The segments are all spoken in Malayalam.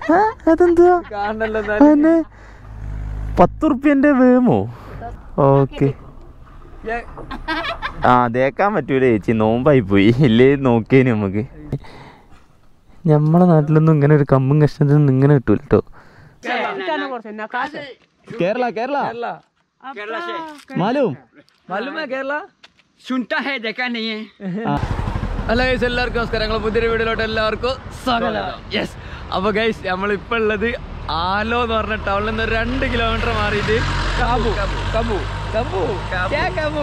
ആ, അതെന്തുവാ കാണണല്ലോ അതന്നെ പത്ത് റുപ്യന്റെ വേമോ ഓക്കെ ആ തേക്കാൻ പറ്റൂല ചേച്ചി നോമ്പായി പോയി ഇല്ലേ നോക്കിയേന് നമുക്ക് നമ്മളെ നാട്ടിലൊന്നും ഇങ്ങനെ ഒരു കമ്പും കഷ്ണത്തിനൊന്നും ഇങ്ങനെ കിട്ടൂല കേട്ടോ കേരള കേരള केरला से മാലും മല്ലുമ കേരള सुनता है देखा नहीं है ഹലോ ഗൈസ് എല്ലാവർക്കും നമസ്കാരം ഞങ്ങൾ പുതിയൊരു വീഡിയോയിലോട്ട് എല്ലാവർക്കും സ്വാഗതം യെസ് അപ്പോൾ ഗൈസ് നമ്മളിപ്പോൾ ഉള്ളത് ആലോ എന്ന് പറഞ്ഞ ടൗണിൽ നിന്ന് ഒരു രണ്ട് കിലോമീറ്റർ മാറിയിട്ട് കാബു കബു കബു ക്യാ കബു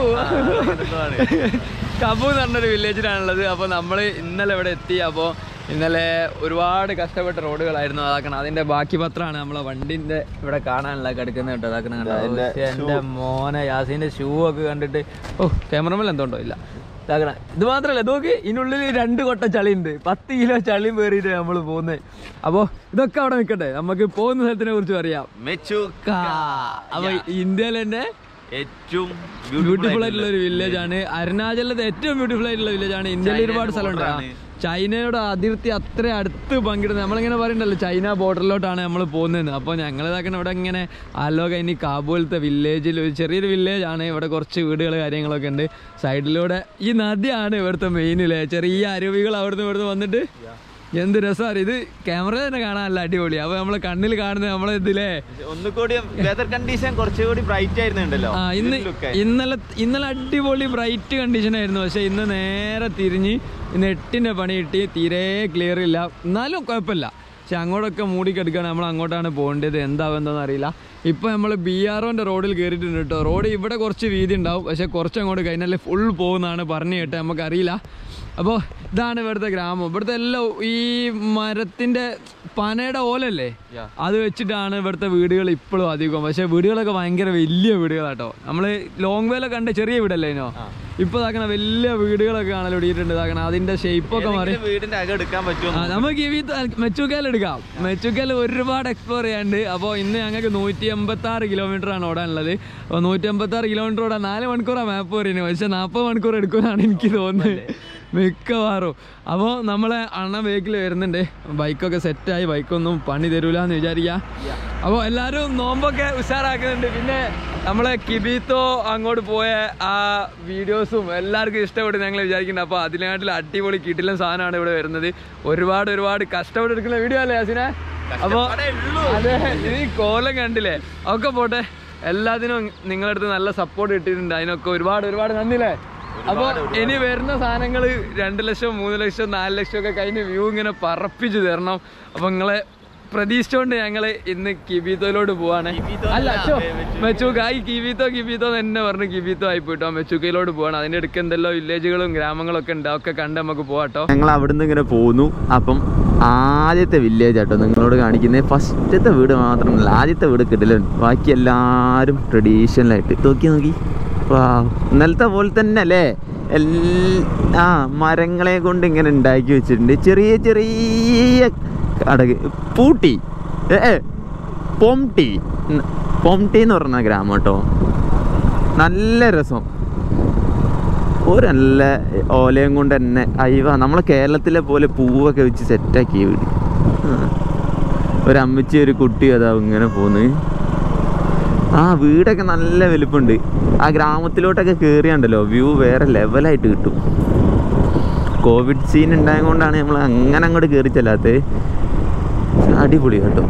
കബു എന്ന് പറഞ്ഞൊരു വില്ലേജിലാണുള്ളത് അപ്പോൾ നമ്മൾ ഇന്നലെ ഇവിടെ എത്തി അപ്പോൾ ഇന്നലെ ഒരുപാട് കഷ്ടപ്പെട്ട റോഡുകളായിരുന്നു അതാക്കണം അതിന്റെ ബാക്കി പത്രമാണ് നമ്മളെ വണ്ടിന്റെ ഇവിടെ കാണാനുള്ള കിടക്കുന്നത് കേട്ടോ അതാക്കണം കണ്ടോ പക്ഷേ എൻ്റെ മോനെ യാസീൻ്റെ ഷൂ ഒക്കെ കണ്ടിട്ട് ഓ ക്യാമറമേൽ എന്തോണ്ടോ ഇല്ല ഇതാക്കണം ഇത് മാത്രല്ല നോക്ക് ഇതിനുള്ളിൽ രണ്ട് കൊട്ട ചളിയുണ്ട് പത്ത് കിലോ ചളി പേറിയിട്ട് നമ്മൾ പോകുന്നത് അപ്പോൾ ഇതൊക്കെ അവിടെ നിൽക്കട്ടെ നമുക്ക് പോകുന്ന സ്ഥലത്തിനെ കുറിച്ച് അറിയാം മെച്ചൂക്ക അപ്പൊ ഇന്ത്യയിൽ തന്നെ ഏറ്റവും ബ്യൂട്ടിഫുൾ ആയിട്ടുള്ള ഒരു വില്ലേജ് ആണ് അരുണാചലത്തെ ഏറ്റവും ബ്യൂട്ടിഫുൾ ആയിട്ടുള്ള വില്ലേജ് ആണ് ഇന്ത്യയിൽ ഒരുപാട് സ്ഥലമുണ്ട് ആ, ചൈനയുടെ അതിർത്തി അത്ര അടുത്ത് പങ്കിടുന്നത് നമ്മളിങ്ങനെ പറയണ്ടല്ലോ ചൈന ബോർഡറിലോട്ടാണ് നമ്മൾ പോകുന്നത് അപ്പോൾ ഞങ്ങൾ ഇതാക്കണം ഇവിടെ ഇങ്ങനെ ആലോ കഴിഞ്ഞ് കാബൂലത്തെ വില്ലേജിൽ ഒരു ചെറിയൊരു വില്ലേജ് ആണ് ഇവിടെ കുറച്ച് വീടുകൾ കാര്യങ്ങളൊക്കെ ഉണ്ട് സൈഡിലൂടെ ഈ നദിയാണ് ഇവിടുത്തെ മെയിനിലെ ചെറിയ അരുവികൾ അവിടുന്ന് ഇവിടുന്ന് വന്നിട്ട് എന്ത് രസമാണ് ഇത് ക്യാമറ തന്നെ കാണാനല്ല അടിപൊളി അപ്പോൾ നമ്മളെ കണ്ണിൽ കാണുന്നത് നമ്മളെ ഇതിലേ ഒന്നുകൂടി വെതർ കണ്ടീഷൻ കുറച്ചുകൂടി ബ്രൈറ്റ് ആയിരുന്നുണ്ടല്ലോ ആ ഇന്ന് ഇന്നലെ ഇന്നലെ അടിപൊളി ബ്രൈറ്റ് കണ്ടീഷൻ ആയിരുന്നു പക്ഷെ ഇന്ന് നേരെ തിരിഞ്ഞ് ഇന്ന് എട്ടിന്റെ പണി കിട്ടി തീരെ ക്ലിയർ ഇല്ല എന്നാലും കുഴപ്പമില്ല പക്ഷെ അങ്ങോട്ടൊക്കെ മൂടിക്കെടുക്കുകയാണ് നമ്മൾ അങ്ങോട്ടാണ് പോകേണ്ടത് എന്താവും എന്താണെന്ന് അറിയില്ല ഇപ്പൊ നമ്മൾ ബി ആർ ഒന്റെ റോഡിൽ കയറിയിട്ടുണ്ട് കേട്ടോ റോഡ് ഇവിടെ കുറച്ച് വീതി ഉണ്ടാവും പക്ഷെ കുറച്ച് അങ്ങോട്ട് കഴിഞ്ഞാൽ ഫുൾ പോകുന്നതാണ് പറഞ്ഞു കേട്ടെ നമുക്കറിയില്ല അപ്പോൾ ഇതാണ് ഇവിടുത്തെ ഗ്രാമം ഇവിടുത്തെ എല്ലാം ഈ മരത്തിന്റെ പനയുടെ ഓലല്ലേ അത് വെച്ചിട്ടാണ് ഇവിടുത്തെ വീടുകൾ ഇപ്പോഴും അധികം പക്ഷെ വീടുകളൊക്കെ ഭയങ്കര വലിയ വീടുകളാട്ടോ നമ്മള് ലോങ് വേല കണ്ട ചെറിയ വീടല്ലേ ഇനോ ഇപ്പൊ ഇതാക്കണ വലിയ വീടുകളൊക്കെ കാണാൻ ഒടിയിട്ടുണ്ട് ഇതാക്കണ അതിന്റെ ഷേപ്പൊക്കെ മാറി വീടിന്റെ അകം എടുക്കാൻ പറ്റുമോ ആ, നമുക്ക് ഈ മെച്ചുക്കാൽ എടുക്കാം മെച്ചുക്കാൽ ഒരുപാട് എക്സ്പ്ലോർ ചെയ്യാണ്ട് അപ്പോൾ ഇന്ന് ഞങ്ങൾക്ക് നൂറ്റി എൺപത്തി ആറ് കിലോമീറ്റർ ആണ് ഓടാനുള്ളത് അപ്പോൾ നൂറ്റി എൺപത്തി ആറ് കിലോമീറ്റർ ഓടാൻ നാല് മണിക്കൂറാണ് മാപ്പ് പറയുന്നത് പക്ഷെ നാൽപ്പത് മണിക്കൂർ എടുക്കുമെന്നാണ് എനിക്ക് തോന്നുന്നത് മിക്കവാറും അപ്പോൾ നമ്മളെ അണ്ണ വെഹിക്കിൾ വരുന്നുണ്ട് ബൈക്കൊക്കെ സെറ്റായി ബൈക്കൊന്നും പണി തരൂല എന്ന് വിചാരിക്കുക അപ്പോൾ എല്ലാവരും നോമ്പൊക്കെ ഉഷാറാക്കുന്നുണ്ട് പിന്നെ നമ്മളെ കിബീത്തോ അങ്ങോട്ട് പോയ ആ വീഡിയോസും എല്ലാവർക്കും ഇഷ്ടപ്പെട്ടു ഞങ്ങൾ വിചാരിക്കുന്നുണ്ട് അപ്പോൾ അതിനാട്ടിൽ അടിപൊളി കിട്ടില്ല സാധനമാണ് ഇവിടെ വരുന്നത് ഒരുപാട് ഒരുപാട് കഷ്ടപ്പെട്ടെടുക്കുന്ന വീഡിയോ അല്ലേ യാസിനെ അപ്പോൾ അതെ ഇത് ഈ കോലം കണ്ടില്ലേ ഒക്കെ പോട്ടെ എല്ലാത്തിനും നിങ്ങളുടെ അടുത്ത് നല്ല സപ്പോർട്ട് കിട്ടിയിട്ടുണ്ട് അതിനൊക്കെ ഒരുപാട് ഒരുപാട് നന്ദില്ലേ അപ്പോൾ ഇനി വരുന്ന സാധനങ്ങൾ രണ്ട് ലക്ഷം മൂന്ന് ലക്ഷം നാല് ലക്ഷം ഒക്കെ കഴിഞ്ഞ് വ്യൂ ഇങ്ങനെ പറപ്പിച്ച് തരണം അപ്പോൾ നിങ്ങളെ പ്രതീക്ഷിച്ചുകൊണ്ട് ഞങ്ങൾ ഇന്ന് കിബീത്തോയിലോട്ട് പോവാണ് അല്ല ചോ മെച്ചൂക്ക ഈ കിബീത്തോ കിബീത്തോ എന്ന് തന്നെ പറഞ്ഞു കിബീത്തോ ആയി പോയിട്ടോ മെച്ചൂക്കയിലോട്ട് പോവാണ് അതിൻ്റെ അടുക്ക് എന്തെല്ലോ വില്ലേജുകളും ഗ്രാമങ്ങളൊക്കെ ഉണ്ട് അതൊക്കെ കണ്ട് നമുക്ക് പോവാട്ടോ ഞങ്ങൾ അവിടുന്ന് ഇങ്ങനെ പോന്നു അപ്പം ആദ്യത്തെ വില്ലേജ് ആട്ടോ നിങ്ങളോട് കാണിക്കുന്നത് ഫസ്റ്റത്തെ വീട് മാത്രമല്ല ആദ്യത്തെ വീട് കിട്ടില്ല ബാക്കി എല്ലാവരും ട്രഡീഷണലായിട്ട് നോക്കി നോക്കി വാ ഇന്നലത്തെ പോലെ തന്നെ അല്ലേ എൽ- ആ മരങ്ങളെ കൊണ്ട് ഇങ്ങനെ ഉണ്ടാക്കി വെച്ചിട്ടുണ്ട് ചെറിയ ചെറിയ കടക് പൂട്ടി ഏ ഏ, പൊംടി ഉം, പൊംടി എന്ന് പറഞ്ഞ ഗ്രാമം കേട്ടോ നല്ല രസം ഒരു നല്ല ഓലയും കൊണ്ട് തന്നെ അയ്യോ നമ്മളെ കേരളത്തിലെ പോലെ പൂവൊക്കെ വെച്ച് സെറ്റാക്കിയ വീട് ആ. ഒരു അമ്മച്ചി ഒരു കുട്ടി അതാ ഇങ്ങനെ പോന്ന് ആ വീടൊക്കെ നല്ല വലുപ്പമുണ്ട് ആ ഗ്രാമത്തിലോട്ടൊക്കെ കയറിയാണ്ടല്ലോ വ്യൂ വേറെ ലെവലായിട്ട് കിട്ടും കോവിഡ് സീൻ ഉണ്ടായത് കൊണ്ടാണ് നമ്മൾ അങ്ങനെ അങ്ങോട്ട് കയറി ചെല്ലാത്തത് അടിപൊളി കേട്ടോ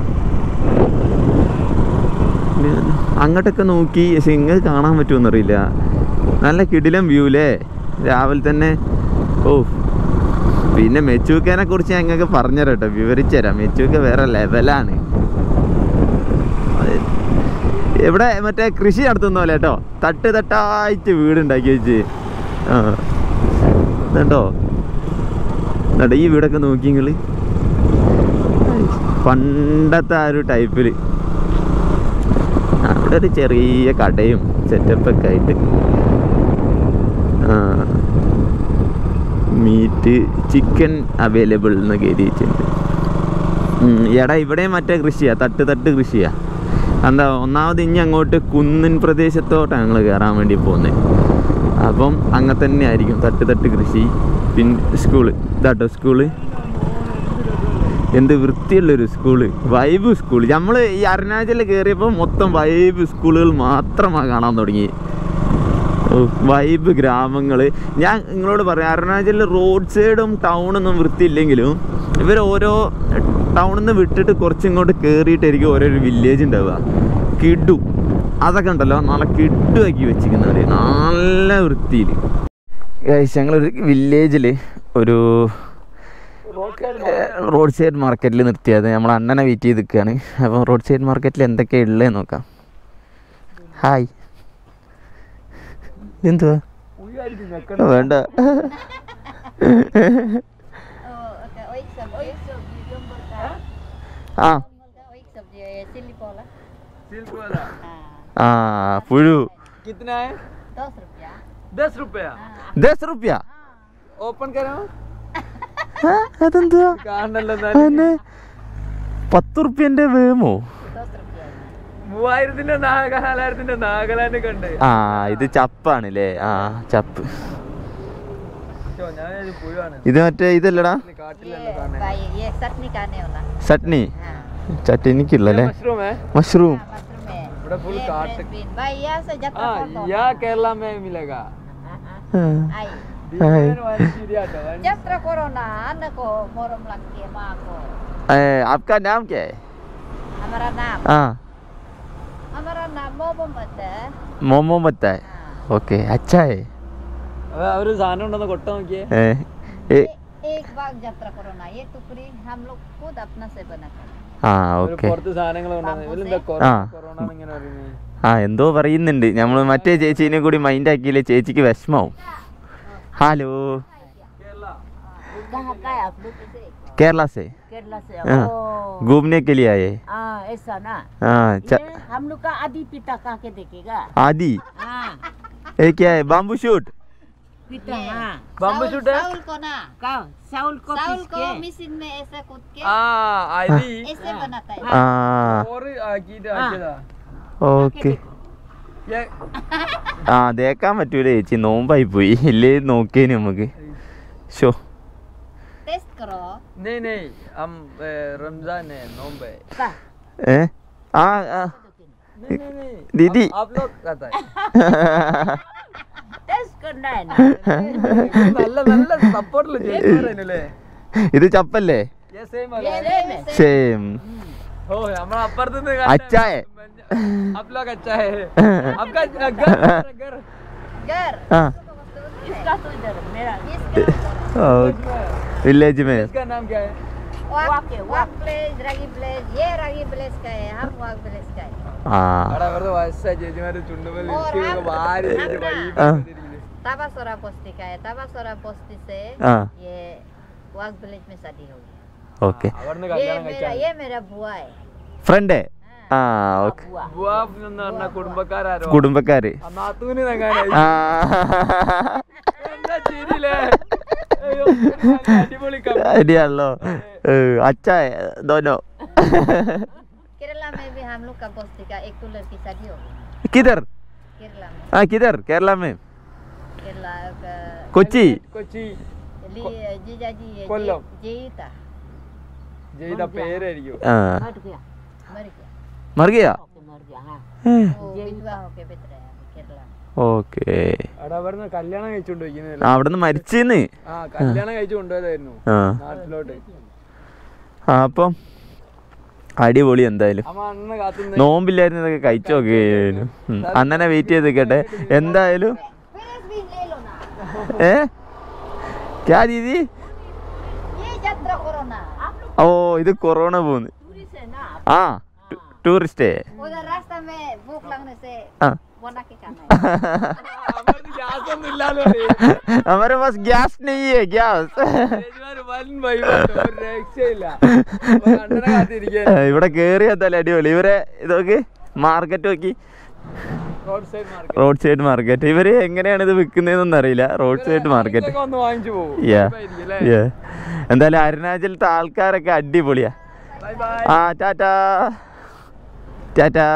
അങ്ങോട്ടൊക്കെ നോക്കി പക്ഷെ ഇങ്ങനെ കാണാൻ പറ്റുമെന്നറിയില്ല നല്ല കിടിലം വ്യൂ അല്ലേ രാവിലെ തന്നെ ഓ പിന്നെ മെച്ചൂക്കേനെ കുറിച്ച് ഞങ്ങൾക്ക് പറഞ്ഞുതരാം കേട്ടോ വിവരിച്ചു തരാം മെച്ചൂക്ക വേറെ ലെവലാണ് അത് ഇവിടെ മറ്റേ കൃഷി നടത്തുന്ന പോലെ കേട്ടോ തട്ട് തട്ടായിട്ട് വീടുണ്ടാക്കി വെച്ച് ആ കേട്ടോ എന്നിട്ട് ഈ വീടൊക്കെ നോക്കി നിങ്ങൾ പണ്ടത്തെ ആ ഒരു ടൈപ്പിൽ അവിടെ ഒരു ചെറിയ കടയും സെറ്റപ്പൊക്കെ ആയിട്ട് മീറ്റ് ചിക്കൻ അവൈലബിൾ എന്നൊക്കെ എഴുതി വെച്ചിട്ടുണ്ട് ഉം, എടാ ഇവിടെ മറ്റേ കൃഷിയാ തട്ട് തട്ട് കൃഷിയാ എന്താ ഒന്നാമത് ഇനി അങ്ങോട്ട് കുന്നിൻ പ്രദേശത്തോട്ടാണ് ഞങ്ങൾ കയറാൻ വേണ്ടി പോകുന്നത് അപ്പം അങ്ങനെ തന്നെ ആയിരിക്കും തട്ട് തട്ട് കൃഷി പിന്നെ സ്കൂള് ഇതാട്ടോ സ്കൂള് എന്ത് വൃത്തിയുള്ളൊരു സ്കൂള് വൈബ് സ്കൂൾ നമ്മൾ ഈ അരുണാചലിൽ കയറിയപ്പോൾ മൊത്തം വൈബ് സ്കൂളുകൾ മാത്രമാണ് കാണാൻ തുടങ്ങി വൈബ് ഗ്രാമങ്ങൾ ഞാൻ നിങ്ങളോട് പറയാം അരുണാചലിൽ റോഡ് സൈഡും ടൗണൊന്നും വൃത്തിയില്ലെങ്കിലും ഇവർ ഓരോ ടൗണിൽ നിന്ന് വിട്ടിട്ട് കുറച്ചിങ്ങോട്ട് കയറിയിട്ടായിരിക്കും ഓരോരോ വില്ലേജ് ഉണ്ടാവുക കിഡു അതൊക്കെ ഉണ്ടല്ലോ നല്ല കിഡുവാക്കി വെച്ചിരിക്കുന്നവർ നല്ല വൃത്തിയിൽ ഞങ്ങളൊരു വില്ലേജിൽ ഒരു റോഡ് സൈഡ് മാർക്കറ്റിൽ നിർത്തിയത് നമ്മൾ അണ്ണനെ വെയിറ്റ് ചെയ്ത് നിൽക്കുകയാണ് അപ്പം റോഡ് സൈഡ് മാർക്കറ്റിൽ എന്തൊക്കെയാണ് ഉള്ളത് നോക്കാം ഹായ് എന്തുവാ വേണ്ട Oh, okay. Oik sabji. Oik sabji jumbo ka. ആ Oik sabji chili pola. Silk वाला Ah, ആ പുഴു कितना है dos rupiah. दस रुपया ദസ് റുപ്യ ഓപ്പൺ കരാം അതെന്തുവാ കാണല്ലോ അതന്നെ പത്ത് റുപ്യന്റെ വേമോ Dos rupiah. മൂവായിരത്തിന്റെ നാഗാലായിരത്തിന്റെ നാഗാലാൻഡ് കണ്ട് ആ ഇത് ചപ്പാണ് അല്ലേ ആ ചപ്പ് ചോ, ഞാൻ ഇത് പുഴുവാണ് ഇത് മറ്റേ ഇതല്ലടാ കാട്ടിലല്ല Ye, baik. Ye, chutney kane ola. Chutney Ah. ചട്നിക്കുള്ളല്ലേ മഷ്റൂം है mushroom Ah, mushroom hai. Udah full Ye, kaat. fresh bean. Baik, ya sejata हाँ foto. या केरला में मिलेगा Ai. Different variety ada kan? Jatra corona, anak ko morom laki ma ako. आपका नाम क्या है Hamara naam. हाँ Hamara naam Momo Mata. Momo बता है Ah. ओके अच्छा है അവ- അവര് സാധനം ഉണ്ടെന്ന് കൊട്ട നോക്കിയേ ए, ए, ए- एक बाग यात्रा कोरोना ये टुकड़ी हम लोग खुद अपना से बनाते हैं हाँ അവര് ओके പുറത്ത് സാധനങ്ങൾ കൊണ്ടുവന്ന് ഇവരെന്താ ആ. കൊറോണ ഇങ്ങനെ പറയുന്നത് ആ എന്തോ പറയുന്നുണ്ട് നമ്മൾ മറ്റേ ചേച്ചീനെ കൂടി മൈൻഡ് ആക്കിയില്ലേ ചേച്ചിക്ക് വിഷമാവും ഹലോ कहाँ का है आप लोग से കേരള से केरला से हाँ। ओ घूमने के लिए आए हाँ ऐसा ना हाँ च- ये हम लोग का आदि पिता कहा के देखेगा आदि हाँ ये क्या है बाम्बू शूट पिता हाँ बाम्बू शूट है साउल को ना का साउल को साउल को मशीन में ऐसे कूद के ആ അരി ऐसे बनाता है ആ ചോറ് ആക്കിയിട്ട് ആക്കിയതാ ഓക്കെ ये- ആ തേക്കാൻ പറ്റൂല ചേച്ചി നോമ്പായി പോയി ഇല്ലേ നോക്കിയേന് നമുക്ക് ഷോ टेस्ट करो नहीं नहीं हम ए, रमजान है नोम्ब है का ഏ ആ ആ नहीं नहीं नहीं दीदी। आप, आप लोग खाता है टेस्ट करना है ना നല്ല നല്ല സപ്പോർട്ടില് ചെയ്യുന്നല്ലേ ഇത് ചപ്പല്ലേ സെയിം ये ले में से സെയിം ഓ നമ്മളെ അപ്പുറത്ത് अच्छा है। आप लोग अच्छा है आपका घर घर घर ആ इसका तो इधर मेरा इसका विलेज में इसका नाम क्या है वाक वाक प्लेस रागी प्लेस ये रागी प्लेस का है हम वाक प्लेस का है ആ അവിടെ വെറുതെ വയസ്സായ ചേച്ചിമാര് ചുണ്ടുമേൽ ഓ, ഇരിക്കുകയൊക്കെ റാം. വാരി ഇരിച്ച് റാം. വൈബ് ആ. ചെയ്തിരിക്കുന്നു. ताबासोरा बस्ती का है ताबासोरा बस्ती से हाँ। ये वाक विलेज में शादी हो गई ഓക്കെ അവിടുന്ന് ये കല്യാണം मेरा കഴിച്ചാൽ ये मेरा बुआ है ഫ്രണ്ട് ആ ഓക്കെ बुआ ബുവാഫ് എന്ന് പറഞ്ഞ കുടുംബക്കാരോ കുടുംബക്കാര് ആ നാത്തൂന് തങ്ങാനായി ആ എന്താ ചിരിയില്ലേ അയ്യോ, നല്ല അടിപൊളി കമ്പനി. അടിയാണല്ലോ അച്ഛ ദോനോ केरला में भी हम लोग का बस्ती का एक तो लड़की शादी हो गई किधर केरला में ആ किधर केरला में केरला का കൊച്ചി കൊച്ചി ली- जीजा जी ये कोल्लम। जेईता ജയിത പേരായിരിക്കും ആ मर गया मर गया മർ ഗയാ मर गया हाँ वो विधवा होके बीत रहे हैं अभी केरला में ഓക്കെ അവിടെ അവിടുന്ന് കല്യാണം കഴിച്ചുകൊണ്ട് വയ്ക്കുന്നില്ല ആ അവിടുന്ന് മരിച്ചെന്ന് ആ കല്യാണം കഴിച്ചു കൊണ്ടുപോയതായിരുന്നു ആ നാട്ടിലോട്ട് ആ അപ്പം അടിപൊളി എന്തായാലും അമ്മ അന്ന് കാത്തുനിന്ന് നോമ്പില്ലായിരുന്നു ഇതൊക്കെ കഴിച്ചു നോക്കിയേനു അന്നനെ വെയിറ്റ് ചെയ്ത് നിൽക്കട്ടെ എന്തായാലും फ्रेश भी ले लो ना ഏ ക്യാ ദീദി ये यात्रा करो ना आप लोग ഓ ഇത് കൊറോണ പോന്ന് टूरिस्ट है ना ആ ടൂറിസ്റ്റ് उधर रास्ता में भूख लगने से ആ बना के खाना है ഗ്യാസ് ഒന്നും ഇല്ലാതെ हमारे पास गैस नहीं है गैस വൻ വൈബാട്ടോ ഒരു രക്ഷയില്ല അപ്പൊ കണ്ണനെ കാത്തിരിക്കാൻ ഇവിടെ കേറി എന്തായാലും അടിപൊളി ഇവരെ ഇതൊക്കെ മാർക്കറ്റ് നോക്കി road side market road side market ഇവര് എങ്ങനെയാണ് ഇത് വിൽക്കുന്നതെന്നൊന്നും അറിയില്ല റോഡ് സൈഡ് മാർക്കറ്റ് ഒന്ന് വാങ്ങിച്ചു പോകും യാ യാ എന്തായാലും അരുണാചലത്തെ ആൾക്കാരൊക്കെ അടിപൊളിയാ ബൈ ബൈ ആ ടാറ്റാ ടാറ്റാ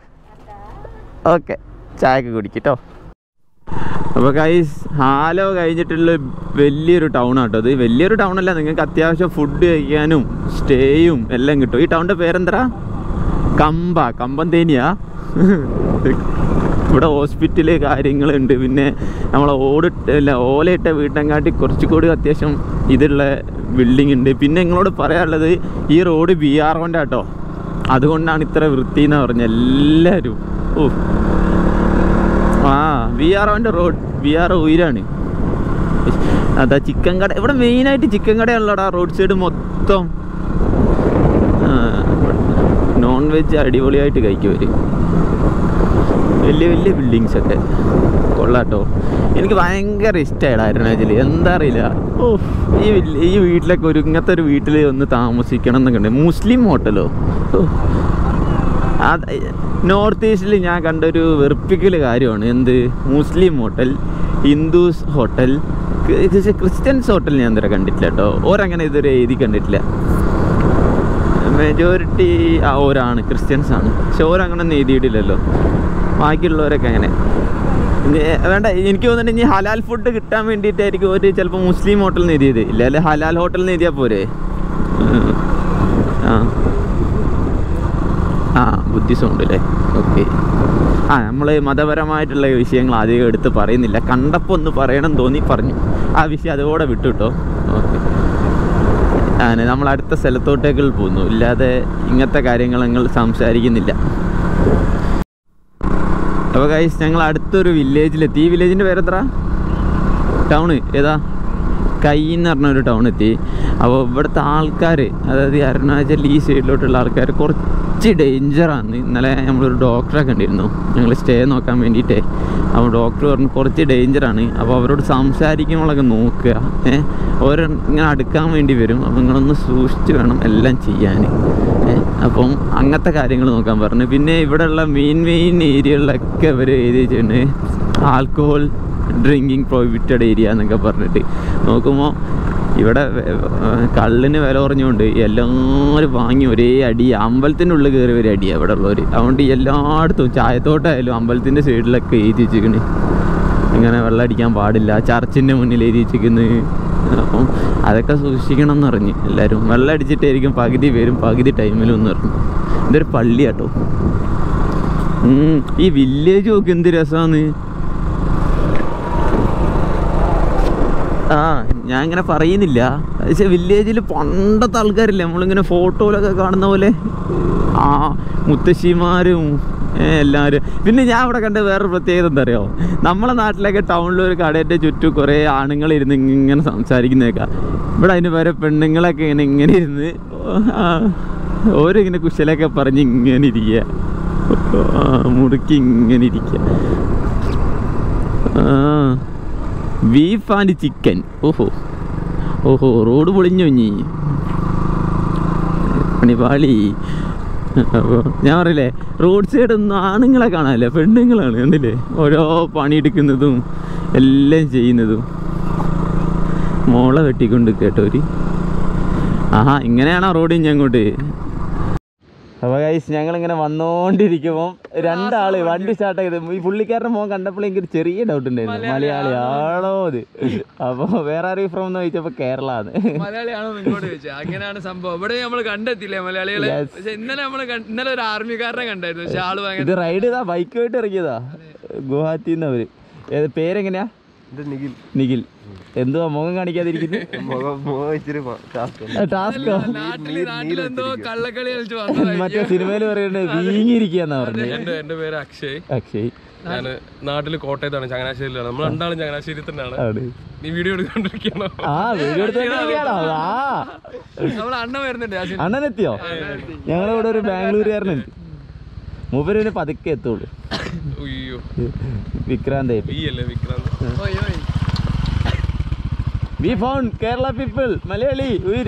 ഓക്കെ ചായക്ക് കുടിക്കട്ടോ അപ്പോൾ കൈസ് ഹാലോ കഴിഞ്ഞിട്ടുള്ള വലിയൊരു ടൗൺ ആട്ടോ ഇത് വലിയൊരു ടൗൺ അല്ല നിങ്ങൾക്ക് അത്യാവശ്യം ഫുഡ് കഴിക്കാനും സ്റ്റേയും എല്ലാം കിട്ടും ഈ ടൗണിൻ്റെ പേരെന്തരാ കമ്പ കമ്പന്തേനിയാ ഇവിടെ ഹോസ്പിറ്റല് കാര്യങ്ങളുണ്ട് പിന്നെ നമ്മളെ ഓടിട്ട അല്ല ഓലയിട്ട വീട്ടങ്കാട്ടി കുറച്ചുകൂടി അത്യാവശ്യം ഇതുള്ള ബിൽഡിംഗ് ഉണ്ട് പിന്നെ നിങ്ങളോട് പറയാനുള്ളത് ഈ റോഡ് ബി ആർ ഒൻ്റെ കേട്ടോ അതുകൊണ്ടാണ് ഇത്ര വൃത്തി എന്ന് പറഞ്ഞ എല്ലാവരും ഓ ആ ബി ആർ ഒൻ്റെ റോഡ് ബി ആർ ഉയരാണ് അതാ ചിക്കൻ കട ഇവിടെ മെയിനായിട്ട് ചിക്കൻ കടയാണല്ലോടാ റോഡ് സൈഡ് മൊത്തം നോൺ വെജ് അടിപൊളിയായിട്ട് കഴിക്കുവര് വലിയ വലിയ ബിൽഡിങ്സ് ഒക്കെ കൊള്ളാട്ടോ എനിക്ക് ഭയങ്കര ഇഷ്ടമായിടാ അരുണാചൽ എന്താ അറിയില്ല ഓ ഈ വില്ല- ഈ വീട്ടിലൊക്കെ ഒരു ഇങ്ങനത്തെ ഒരു വീട്ടിൽ ഒന്ന് താമസിക്കണം എന്നൊക്കെ ഉണ്ട് മുസ്ലിം ഹോട്ടലോ ഓ അത് നോർത്ത് ഈസ്റ്റിൽ ഞാൻ കണ്ട ഒരു വെറുപ്പിക്കൽ കാര്യമാണ് എന്ത് മുസ്ലിം ഹോട്ടൽ ഹിന്ദുസ് ഹോട്ടൽ ക്രി- ക്രിസ്ത്യൻസ് ഹോട്ടൽ ഞാൻ ഇതുവരെ കണ്ടിട്ടില്ല കേട്ടോ ഓരങ്ങനെ ഇതുവരെ എഴുതി കണ്ടിട്ടില്ല മെജോറിറ്റി ആ ഓരാണ് ക്രിസ്ത്യൻസ് ആണ് പക്ഷെ ഓരങ്ങനെ ഒന്നും എഴുതിയിട്ടില്ലല്ലോ ബാക്കിയുള്ളവരൊക്കെ അങ്ങനെ ഇനി വേണ്ട എനിക്ക് തോന്നുന്നുണ്ട് ഇനി ഹലാൽ ഫുഡ് കിട്ടാൻ വേണ്ടിയിട്ടായിരിക്കും ഒരു ചിലപ്പോൾ മുസ്ലിം ഹോട്ടലിൽ നിന്ന് എഴുതിയത് ഇല്ല അല്ലെ ഹലാൽ ഹോട്ടലിൽ നിന്ന് എഴുതിയാൽ പോരെ ഉം. ആ ആ ബുദ്ധിസം ഉണ്ട് അല്ലേ ഓക്കെ ആ നമ്മൾ മതപരമായിട്ടുള്ള വിഷയങ്ങൾ അധികം എടുത്ത് പറയുന്നില്ല കണ്ടപ്പോൾ ഒന്ന് പറയണം തോന്നി പറഞ്ഞു ആ വിഷയം അതോടെ വിട്ടു കേട്ടോ ഓക്കെ അങ്ങനെ നമ്മൾ അടുത്ത സ്ഥലത്തോട്ടേക്ക് പോകുന്നു ഇല്ലാതെ ഇങ്ങനത്തെ കാര്യങ്ങൾ ഞങ്ങൾ സംസാരിക്കുന്നില്ല അപ്പോൾ ഗൈസ് ഞങ്ങൾ അടുത്തൊരു വില്ലേജിലെത്തി ഈ വില്ലേജിൻ്റെ പേരെത്ര ടൗണ് ഏതാ കൈ എന്ന് പറഞ്ഞ ഒരു ടൗൺ എത്തി അപ്പോൾ ഇവിടുത്തെ ആൾക്കാർ അതായത് ഈ അരുണാചൽ ഈ സൈഡിലോട്ടുള്ള ആൾക്കാർ കുറച്ച് ഡേഞ്ചറാണ് ഇന്നലെ നമ്മളൊരു ഡോക്ടറെ കണ്ടിരുന്നു ഞങ്ങൾ സ്റ്റേ നോക്കാൻ വേണ്ടിയിട്ടേ അപ്പോൾ ഡോക്ടർ പറഞ്ഞു കുറച്ച് ഡേഞ്ചറാണ് അപ്പോൾ അവരോട് സംസാരിക്കുമ്പോഴൊക്കെ നോക്കുക ഏഹ് ഓരോ ഇങ്ങനെ അടുക്കാൻ വേണ്ടി വരും അപ്പോൾ നിങ്ങളൊന്ന് സൂക്ഷിച്ച് വേണം എല്ലാം ചെയ്യാൻ ഏഹ് അപ്പം അങ്ങനത്തെ കാര്യങ്ങൾ നോക്കാൻ പറഞ്ഞു പിന്നെ ഇവിടെയുള്ള മെയിൻ മെയിൻ ഏരിയകളിലൊക്കെ അവർ എഴുതി വെച്ചിട്ടുണ്ട് ആൽക്കഹോൾ ഡ്രിങ്കിങ് പ്രോഹിബിറ്റഡ് ഏരിയ എന്നൊക്കെ പറഞ്ഞിട്ട് നോക്കുമ്പോൾ ഇവിടെ വെ- ഏർ കള്ളിന് വില കുറഞ്ഞുകൊണ്ട് എല്ലാവരും വാങ്ങി ഒരേ അടി അമ്പലത്തിൻ്റെ ഉള്ളിൽ കയറി ഒരു അടിയാണ് ഇവിടെ ഉള്ളവർ അതുകൊണ്ട് എല്ലായിടത്തും ചായത്തോട്ടായാലും അമ്പലത്തിൻ്റെ സൈഡിലൊക്കെ എഴുതി വെച്ചിരിക്കണ് ഇങ്ങനെ വെള്ളം അടിക്കാൻ പാടില്ല ചർച്ചിൻ്റെ മുന്നിൽ എഴുതി വെച്ചിരിക്കുന്നു അപ്പം അതൊക്കെ സൂക്ഷിക്കണം എന്ന് പറഞ്ഞ് എല്ലാവരും വെള്ളം അടിച്ചിട്ടായിരിക്കും പകുതി പേരും പകുതി ടൈമിലും എന്ന് പറഞ്ഞു ഇതൊരു പള്ളിയാട്ടോ ഉം, ഈ വില്ലേജ് നോക്ക് എന്ത് രസമാണ് ആ ഞാൻ ഇങ്ങനെ പറയുന്നില്ല പക്ഷെ വില്ലേജിൽ പണ്ടത്തെ ആൾക്കാരില്ലേ നമ്മളിങ്ങനെ ഫോട്ടോയിലൊക്കെ കാണുന്ന പോലെ ആ മുത്തശ്ശിമാരും ഏ, എല്ലാവരും പിന്നെ ഞാൻ ഇവിടെ കണ്ട വേറൊരു പ്രത്യേകത എന്താ അറിയോ നമ്മളെ നാട്ടിലൊക്കെ ടൗണിൽ ഒരു കടയുടെ ചുറ്റും കുറേ ആണുങ്ങൾ ഇരുന്ന് ഇങ്ങനെ സംസാരിക്കുന്നേക്കാം ഇവിടെ അതിന് വരെ പെണ്ണുങ്ങളൊക്കെ ഇങ്ങനെ ഇങ്ങനെ ഇരുന്ന് ആ, ഓരിങ്ങനെ കുശലൊക്കെ പറഞ്ഞ് ഇങ്ങനെ ഇരിക്കുക ആ, മുറുക്കി ഇങ്ങനെ ഇരിക്കുക ആ ബീഫ് ആൻഡ് ചിക്കൻ ഓഹോ ഓഹോ റോഡ് പൊളിഞ്ഞു ഇനി പണിപാളി അപ്പോൾ ഞാൻ പറയില്ലേ റോഡ് സൈഡ് ഒന്നും ആണുങ്ങളെ കാണാനില്ല പെണ്ണുങ്ങളാണ് കണ്ടില്ലേ ഓരോ പണിയെടുക്കുന്നതും എല്ലാം ചെയ്യുന്നതും മോളെ വെട്ടിക്കൊണ്ട് കേട്ടോര് ആഹാ ഇങ്ങനെയാണോ റോഡ് ഇനി അങ്ങോട്ട് അപ്പൊ ഗൈസ് ഞങ്ങൾ ഇങ്ങനെ വന്നോണ്ടിരിക്കുമ്പോൾ രണ്ടാള് വണ്ടി സ്റ്റാർട്ട് ചെയ്ത് ഈ പുള്ളിക്കാരന്റെ മോൻ കണ്ടപ്പോൾ എനിക്ക് ഒരു ചെറിയ ഡൗട്ട് ഉണ്ടായിരുന്നു മലയാളി ആണോ ഇത് അപ്പൊ വേറെ ആരും ഫ്രം എന്ന് ചോദിച്ചപ്പോ കേരള ആണ് മലയാളിയാണോ എന്ന് ഇങ്ങോട്ട് ചോദിച്ചത് അങ്ങനെയാണ് സംഭവം ഇവിടെ നമ്മൾ കണ്ടെത്തില്ലേ മലയാളികളെ Yes. പക്ഷെ ഇന്നലെ നമ്മൾ ഇന്നലെ ഒരു ആർമിക്കാരനെ കണ്ടായിരുന്നു പക്ഷെ ആള് ഭയങ്കര ഇത് റൈഡ് ചെയ്താ ബൈക്കുമായിട്ട് ഇറങ്ങിയതാ ഗുവാഹത്തിന്ന് അവര് ഏത് പേരെങ്ങനെയാ നിഖിൽ എന്തുവാ മുഖം കാണിക്കാതിരിക്കുന്നത് ടാസ്കോ നാട്ടില് നാട്ടിലെന്തോ കള്ളക്കളി കളിച്ച് വന്നതായി മറ്റേ സിനിമയിൽ പറയുന്നത് വീങ്ങിയിരിക്കാന്നാ പറഞ്ഞത് എന്റെ എന്റെ പേര് അക്ഷയ് അക്ഷയ് ഞാൻ നാട്ടില് കോട്ടയത്താണ് ചങ്ങനാശ്ശേരിയിലാണ് നമ്മൾ രണ്ടാളും ചങ്ങനാശ്ശേരി തന്നെയാണ് ആണ് നീ വീഡിയോ എടുത്തോണ്ടിരിക്കണോ ആ വീഡിയോ എടുത്തോണ്ടിരിക്കുകയാണോ ആ നമ്മളെ അണ്ണൻ വരുന്നുണ്ട് യാസിൻ. അണ്ണനെത്തിയോ ഞങ്ങളിവിടെ ഒരു ബാംഗ്ലൂരുകാരനുണ്ട് മൂപ്പര് പതുക്കെ എത്തുള്ളൂ അയ്യോ വിക്രാന്ത് വി അല്ലേ വിക്രാന്ത് ഓയ് ഓയ് we found Kerala people Malayali ഉയർ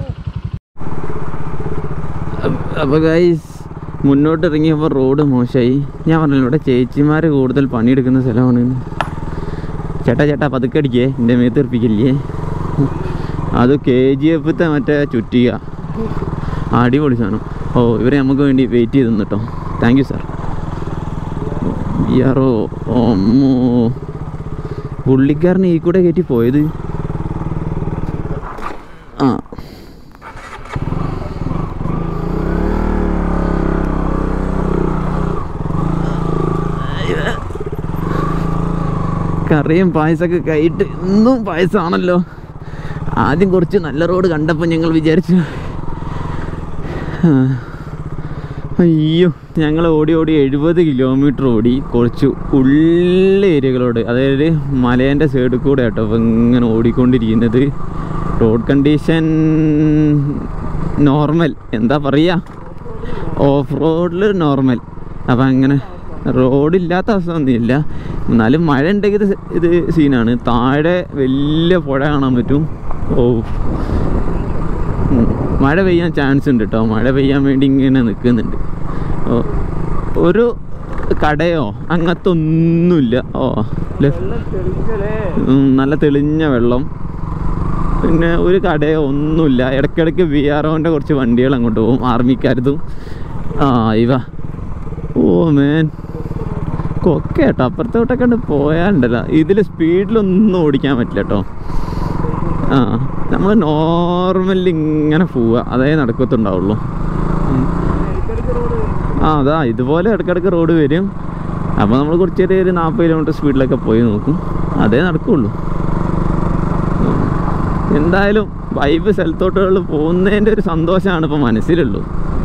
അപ്പോൾ ഗൈസ് മുന്നോട്ട് ഇറങ്ങിയപ്പോൾ റോഡ് മോശമായി ഞാൻ പറഞ്ഞല്ലോ ഇവിടെ ചേച്ചിമാർ കൂടുതൽ പണിയെടുക്കുന്ന സ്ഥലമാണ് ചേട്ടാ ചേട്ടാ പതുക്കെ അടിക്കേ എൻ്റെ മേത്ത് തെറിപ്പിക്കില്ലേ അത് കെ ജി എഫത്തെ മറ്റേ ചുറ്റിക അടിപൊളി സാധനം ഓ ഇവരെ നമുക്ക് വേണ്ടി വെയിറ്റ് ചെയ്ത് കേട്ടോ താങ്ക് യു സാർ യാറോ ഓമ്മോ പുള്ളിക്കാരനെ ഈ കൂടെ കയറ്റി പോയത് ആ കറിയും പായസമൊക്കെ കഴിയിട്ട് ഇന്നും പായസമാണല്ലോ ആദ്യം കുറച്ച് നല്ല റോഡ് കണ്ടപ്പോൾ ഞങ്ങൾ വിചാരിച്ചു ആ, അയ്യോ ഞങ്ങൾ ഓടി ഓടി എഴുപത് കിലോമീറ്റർ ഓടി കുറച്ച് ഉള്ള ഏരിയകളോട് അതായത് മലേൻ്റെ സൈഡിൽ കൂടെ കേട്ടോ അപ്പോൾ ഇങ്ങനെ ഓടിക്കൊണ്ടിരിക്കുന്നത് റോഡ് കണ്ടീഷൻ നോർമൽ എന്താ പറയുക ഓഫ് റോഡിൽ നോർമൽ അപ്പം അങ്ങനെ റോഡില്ലാത്ത അവസ്ഥയൊന്നുമില്ല എന്നാലും മഴ ഉണ്ടെങ്കിൽ ഇത് ഇത് സീനാണ് താഴെ വലിയ പുഴ കാണാൻ പറ്റും ഓ ഉം. മഴ പെയ്യാൻ ചാൻസ് ഉണ്ട് കേട്ടോ മഴ പെയ്യാൻ വേണ്ടി ഇങ്ങനെ നിൽക്കുന്നുണ്ട് ഓ ഒരു കടയോ അങ്ങനത്തെ ഒന്നുമില്ല ഓ ലെഫ്- ഉം, നല്ല തെളിഞ്ഞ വെള്ളം പിന്നെ ഒരു കടയോ ഒന്നുമില്ല ഇടയ്ക്കിടയ്ക്ക് വി ആർ ഒൻ്റെ കുറച്ച് വണ്ടികൾ അങ്ങോട്ട് പോകും ആർമിക്കാരതും ആ ഇവ ഓ മേൻ കൊക്കെ കേട്ടോ അപ്പുറത്തോട്ടൊക്കെ ഉണ്ട് പോയാലുണ്ടല്ലോ ഇതിൽ സ്പീഡിലൊന്നും ഓടിക്കാൻ പറ്റില്ല കേട്ടോ ആ നമ്മൾ നോർമലി ഇങ്ങനെ പോവുക അതേ നടക്കത്തുണ്ടാവുള്ളൂ ഉം. ആ അതാ ഇതുപോലെ ഇടയ്ക്കിടയ്ക്ക് റോഡ് വരും അപ്പോൾ നമ്മൾ കുറച്ച് നേരം ഒരു നാൽപ്പത് കിലോമീറ്റർ സ്പീഡിലൊക്കെ പോയി നോക്കും അതേ നടക്കുള്ളൂ ഉം. എന്തായാലും വൈബ് സ്ഥലത്തോട്ടുകൾ പോകുന്നതിൻ്റെ ഒരു സന്തോഷമാണ് ഇപ്പോൾ മനസ്സിലുള്ളൂ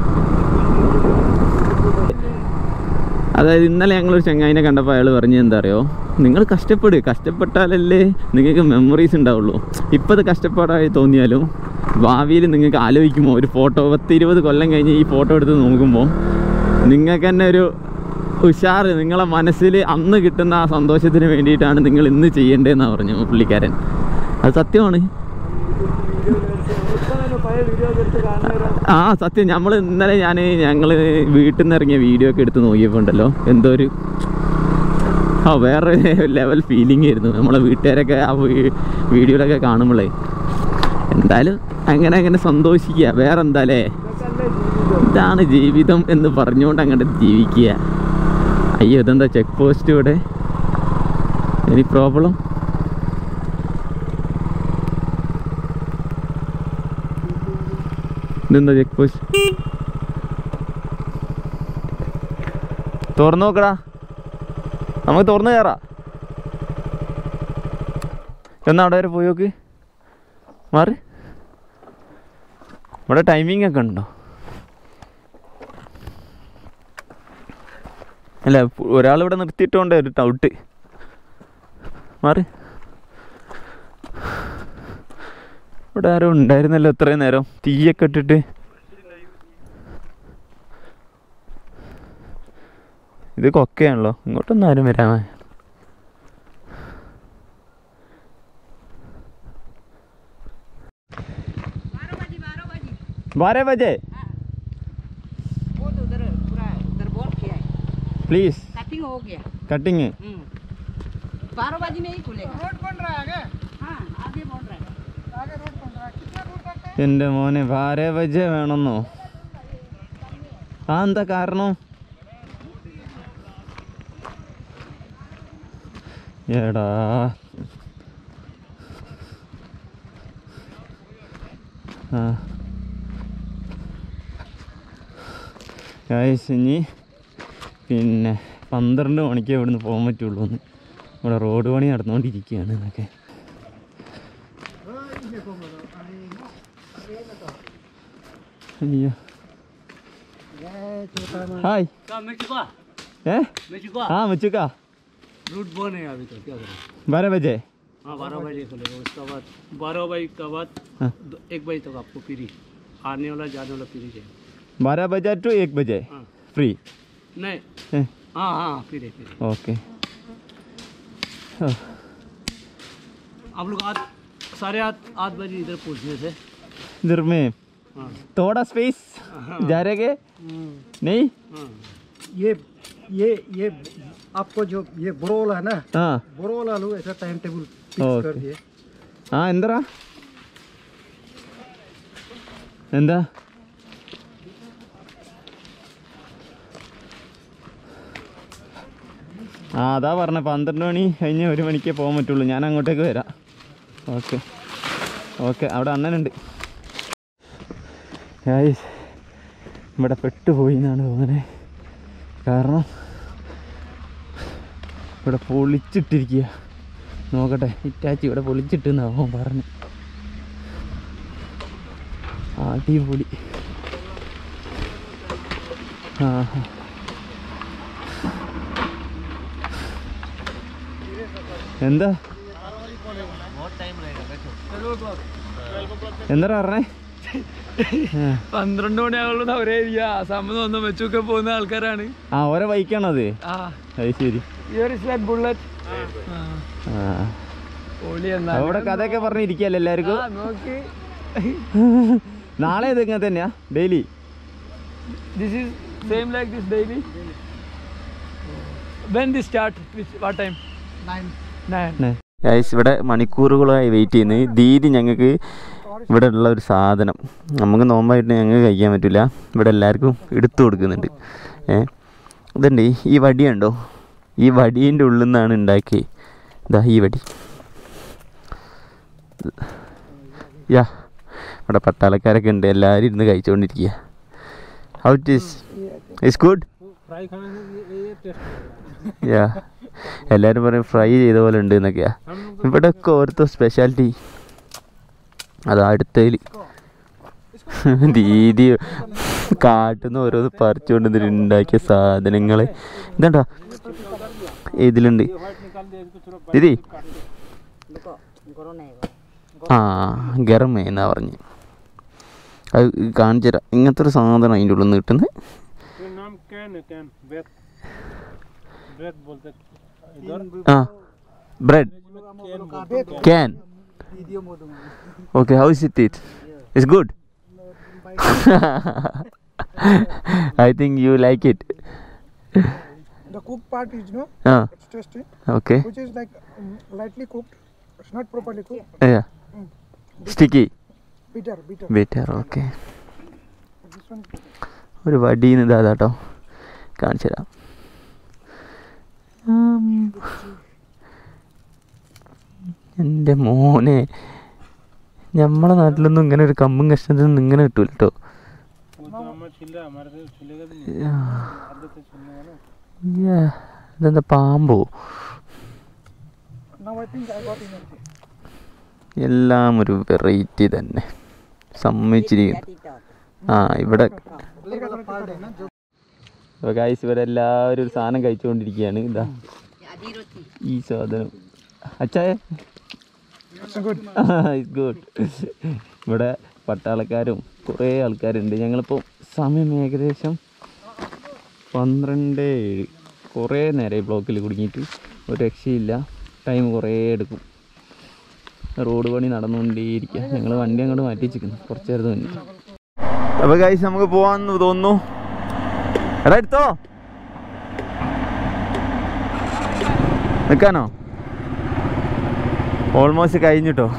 അതായത് ഇന്നലെ ഞങ്ങളൊരു ചങ്ങായിനെ കണ്ടപ്പോൾ അയാൾ പറഞ്ഞു എന്താ അറിയോ നിങ്ങൾ കഷ്ടപ്പെടുക കഷ്ടപ്പെട്ടാലല്ലേ നിങ്ങൾക്ക് മെമ്മറീസ് ഉണ്ടാവുള്ളൂ ഇപ്പോൾ അത് കഷ്ടപ്പാടായി തോന്നിയാലും ഭാവിയിൽ നിങ്ങൾക്ക് ആലോചിക്കുമ്പോൾ ഒരു ഫോട്ടോ പത്ത് ഇരുപത് കൊല്ലം കഴിഞ്ഞ് ഈ ഫോട്ടോ എടുത്ത് നോക്കുമ്പോൾ നിങ്ങൾക്ക് തന്നെ ഒരു ഉഷാറ് നിങ്ങളെ മനസ്സിൽ അന്ന് കിട്ടുന്ന ആ സന്തോഷത്തിന് വേണ്ടിയിട്ടാണ് നിങ്ങൾ ഇന്ന് ചെയ്യേണ്ടതെന്നാണ് പറഞ്ഞു പുള്ളിക്കാരൻ അത് സത്യമാണ് ആ സത്യം നമ്മൾ ഇന്നലെ ഞാൻ ഞങ്ങൾ വീട്ടിൽ നിന്ന് ഇറങ്ങിയ വീഡിയോ ഒക്കെ എടുത്ത് നോക്കിയപ്പോൾ ഉണ്ടല്ലോ എന്തോ ഒരു ആ വേറെ ലെവൽ ഫീലിംഗ് ആയിരുന്നു നമ്മളെ വീട്ടുകാരൊക്കെ ആ വീഡിയോയിലൊക്കെ കാണുമ്പോഴേ എന്തായാലും അങ്ങനെ അങ്ങനെ സന്തോഷിക്കുക വേറെ എന്താലേ ഇതാണ് ജീവിതം എന്ന് പറഞ്ഞുകൊണ്ട് അങ്ങോട്ട് ജീവിക്കുക അയ്യോ ഇതെന്താ ചെക്ക് പോസ്റ്റ് ഇവിടെ എനി പ്രോബ്ലം ഇതെന്താ ചെക്ക് പോസ്റ്റ് തുറന്നു നോക്കടാ നമുക്ക് തുറന്നു കയറാ എന്നാ അവിടെ വരെ പോയി നോക്ക് മാറി ഇവിടെ ടൈമിംഗ് ഒക്കെ ഉണ്ടോ അല്ല ഒരാൾ ഇവിടെ നിർത്തിയിട്ടുണ്ട് ഒരു ഡൗട്ട് മാറി ഇവിടെ ആരോ ഉണ്ടായിരുന്നല്ലോ ഇത്രയും നേരം തീയൊക്കെ ഇട്ടിട്ട് ഇത് കൊക്കയാണല്ലോ ഇങ്ങോട്ടൊന്നും ആരും വരാമേ बारह बजे वो तो उधर पूरा उधर बोल किया है प्लीज कटिंग हो गया कटिंग है बारह बजे में ही खुलेगा रोड बन रहा है आगे हाँ आगे बन रहा है എൻ്റെ മോനെ ബാരേ ബജെ വേണമെന്നോ ആ എന്താ കാരണം എടാ ആ ഗായ്സ് ഇനി പിന്നെ പന്ത്രണ്ട് മണിക്ക് ഇവിടുന്ന് പോകാൻ പറ്റുള്ളൂ എന്ന് ഇവിടെ റോഡ് പണി നടന്നുകൊണ്ടിരിക്കുകയാണ് എന്നൊക്കെ അയ്യോ ഹായ് ഏ हाँ मचुका रूट बंद है अभी तो क्या करें बारह बजे हाँ बारह बजे खुलेगा उसके बाद बारह बजे के बाद हाँ। दो- एक बजे तक आपको फ्री आने वाला जाने वाला फ्री है बारह बजे टू एक बजे हाँ फ्री नहीं है हाँ हाँ फ्री फ्री ओके आप लोग आठ साढ़े आठ आठ बजे इधर पहुँचने से इधर में हाँ थोड़ा स्पेस जा रहे के नहीं हाँ ये ये ये आपको जो ये ब्रोल है ना हाँ ब्रोल आलू ऐसा टाइम टेबल फिक्स कर Okay. दिए ആ എന്തറാ എന്താ ആ അതാ പറഞ്ഞ പന്ത്രണ്ട് മണി കഴിഞ്ഞ് ഒരു മണിക്കേ പോകാൻ പറ്റുള്ളൂ ഞാൻ അങ്ങോട്ടേക്ക് വരാം ഓക്കെ ഓക്കെ അവിടെ അണ്ണനുണ്ട് ഗായ്സ് ഇവിടെ പെട്ടുപോയി എന്നാണ് തോന്നുന്നത് കാരണം ഇവിടെ പൊളിച്ചിട്ടിരിക്കുക നോക്കട്ടെ ഇറ്റാച്ചി ഇവിടെ പൊളിച്ചിട്ടെന്നാവോ പറഞ്ഞു അടിപൊളി ആ ഹാ. എന്താ എന്താ പറഞ്ഞേ ആ. പന്ത്രണ്ട് മണിയാവുള്ളൂ അവരെ സമയം വന്ന് മെച്ചൊക്കെ പോകുന്ന ആൾക്കാരാണ് ആ ഓരോ ബൈക്കാണോ അത് ആ അത് ശരി ഇയർ ഇസ് ദാറ്റ് ബുള്ളറ്റ് ആ പൊളി എന്നാ അപ്പൊ ഇവിടെ കഥയൊക്കെ പറഞ്ഞിരിക്കല്ലോ എല്ലാവർക്കും ആ, നോക്ക് നാളെ ഇത് ഇങ്ങനെ തന്നെയാ daily this is same like this daily when the start what time nine guys ഇവിടെ മണിക്കൂറുകളായി വെയിറ്റ് ചെയ്യുന്നത് ദീദി ഞങ്ങൾക്ക് ഇവിടെ ഉള്ള ഒരു സാധനം നമുക്ക് നോമ്പായിട്ട് ഞങ്ങൾക്ക് കഴിക്കാൻ പറ്റില്ല ഇവിടെ എല്ലാവർക്കും എടുത്തു കൊടുക്കുന്നുണ്ട് ഏ ഇതുണ്ട് ഈ വടി ഉണ്ടോ ഈ വടീൻ്റെ ഉള്ളിൽ നിന്നാണ് ഉണ്ടാക്കി ഇതാ ഈ വടി യാ ഇവിടെ പട്ടാളക്കാരൊക്കെ ഉണ്ട് എല്ലാവരും ഇരുന്ന് കഴിച്ചുകൊണ്ടിരിക്കുക how it is is good yeah എല്ലാവരും പറയും ഫ്രൈ ചെയ്ത പോലെ ഉണ്ട് എന്നൊക്കെയാ ഇവിടെ ഒക്കെ ഓരോരുത്തർ സ്പെഷ്യാലിറ്റി അത് അടുത്തതിൽ ദീദി കാട്ടുന്ന ഓരോന്ന് പറിച്ചുകൊണ്ട് ഇതിൽ ഉണ്ടാക്കിയ സാധനങ്ങൾ ഇതണ്ടാ ഇതിലുണ്ട് ദീദി ആ ഗർമ എന്നാ പറഞ്ഞ് അത് കാണിച്ചു തരാം ഇങ്ങനത്തെ ഒരു സാധനം അതിൻ്റെ ഉള്ളിൽ നിന്ന് കിട്ടുന്നത് नाम कैन है कैन ब्रेथ ब्रेथ बोलते इधर ആ bread can okay how is it it it's good I think you like it The cooked part is no, ah it's tasty, okay which is like um, lightly cooked. It's not properly cooked. Sticky Bitter, bitter. Better okay This one, ഒരു വടിയിൽ നിന്ന് ഇതാ കേട്ടോ കാണിച്ചു തരാം എൻ്റെ മോനെ നമ്മളെ നാട്ടിലൊന്നും ഇങ്ങനെ ഒരു കമ്പും കഷ്ണത്തിൽ നിന്ന് ഇങ്ങനെ കിട്ടൂല കേട്ടോ वो तो हमारे छिले हमारे से छिलेगा भी नहीं आदत है छिलने का ना യ്യാ, ഇതെന്താ പാമ്പോ now I think I got energy. എല്ലാം ഒരു വെറൈറ്റി തന്നെ സമ്മതിച്ചിരിക്കുന്നു ആ ഇവിടെ അപ്പോൾ ഗൈസ് ഇവിടെ എല്ലാവരും ഒരു സാധനം കഴിച്ചുകൊണ്ടിരിക്കുകയാണ് ഇതാ ഈ സാധനം അച്ചായ ഇറ്റ്സ് ഗുഡ് ഇവിടെ പട്ടാളക്കാരും കുറേ ആൾക്കാരുണ്ട് ഞങ്ങളിപ്പോൾ സമയം ഏകദേശം പന്ത്രണ്ട് ഏഴ് കുറേ നേരം ബ്ലോക്കിൽ കുടുങ്ങിയിട്ട് ഒരു രക്ഷയില്ല ടൈം കുറേ എടുക്കും റോഡ് പണി നടന്നുകൊണ്ടേയിരിക്കുക ഞങ്ങൾ വണ്ടി അങ്ങോട്ട് മാറ്റി വെച്ചിരിക്കുന്നു കുറച്ച് നേരത്തെ മുന്നേ അപ്പോൾ ഗൈസ് നമുക്ക് പോകാമെന്ന് തോന്നുന്നു എടാ എടുത്തോ നിൽക്കാനോ ഓൾമോസ്റ്റ് കഴിഞ്ഞിട്ടോ